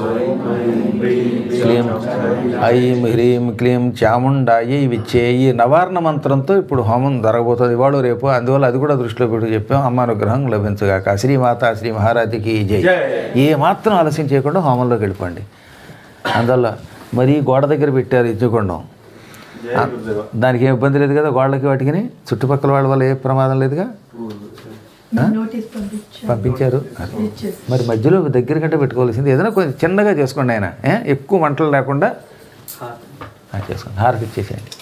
క్లీం ఐం హ్రీం క్లీం చాముండాయై విచ్చే ఈ నవార్ణ మంత్రంతో ఇప్పుడు హోమం జరగబోతుంది ఇవాళ రేపు అందువల్ల అది కూడా దృష్టిలో పెట్టి చెప్పాం అమ్మ అనుగ్రహం లభించుగాక శ్రీమాత శ్రీ మహారాజుకి జై ఏ మాత్రం ఆలస్యం చేయకుండా హోమంలోకి వెళ్ళిపోండి అందువల్ల మరీ గోడ దగ్గర పెట్టారు ఇచ్చుకోండం దానికి ఏం ఇబ్బంది లేదు కదా గోడలకి వాటికి చుట్టుపక్కల వాళ్ళ వల్ల ఏ ప్రమాదం లేదుగా నోటీస్ పంపించారు పంపించారు ఇచ్చేసి మరి మధ్యలో దగ్గర కంటే పెట్టుకోవాల్సింది ఏదైనా కొంచెం చిన్నగా చేసుకోండి ఆయన ఏ? ఎక్కువ మంటలు లేకుండా ఆ, చేసుకోండి హారతి ఇచ్చేసేయండి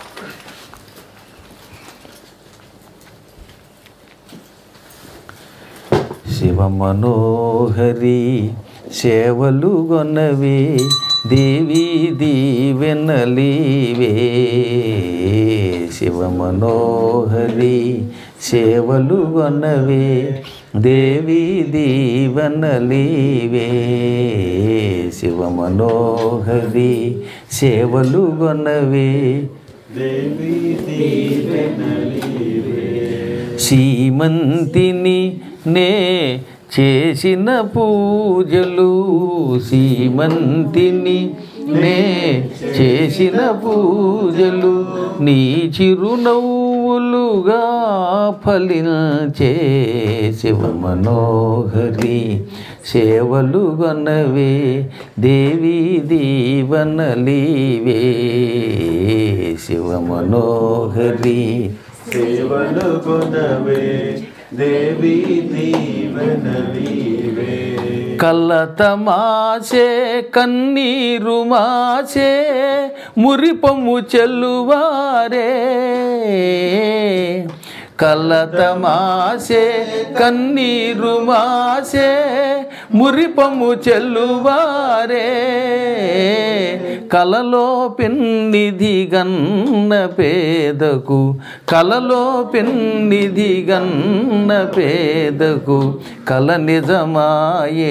శివమనోహరి సేవలు గొన్నవే దేవి దీవెనలీవే శివమనోహరి సేవలు గొన్నవే దేవి దీవెనలీవే శివమనోహరి సేవలు గొన్నవే సీమంతిని నే చేసిన పూజలు సీమంతిని నే చేసిన పూజలు నీ చిరునవ్వులుగా ఫలించే శివమనోహరి సేవలు గొనవే దేవి దీవనలీవే శివమనోహరి సేవలు కొనవే దేవి దీవెనలీవే కలత మాసే కన్నీరు మాసే మురిపము చెల్లువారే కలత మాసే కన్నీరు మాసే మురిపము చెల్లువారే కలలో పెన్నిధి గన్న పేదకు కలలో పెన్నిధి గన్న పేదకు కల నిజమాయే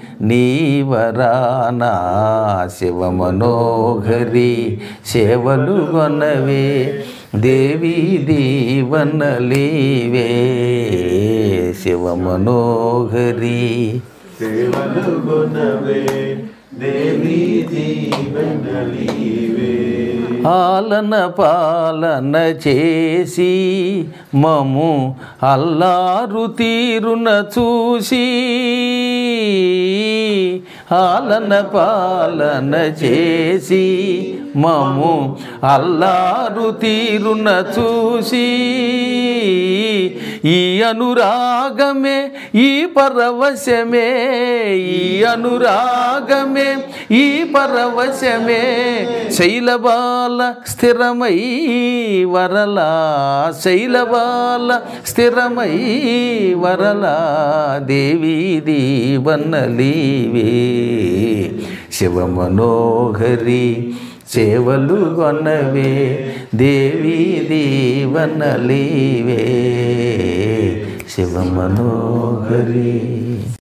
నీవరానా శివ మనోహరి సేవలు గొనవే దేవి దీవనలీవే శివ మనోహరి సేవలు కొనవే దేవి దీవెనలీవే ఆలన పాలన చేసి మము అల్లారు తీరున చూసి ఆలన పాలన చేసి మము అల్లారు తీరున చూసి ఈ అనురాగమే ఈ పరవశమే ఈ అనురాగమే ఈ పరవశమే శైలబాల స్థిరమై వరలా శైలబాల స్థిరమై వరలా దేవి దీవనలీవే శివ మనోహరి సేవలు గొనవే దేవి దీవనలీవే శివ మనోహరి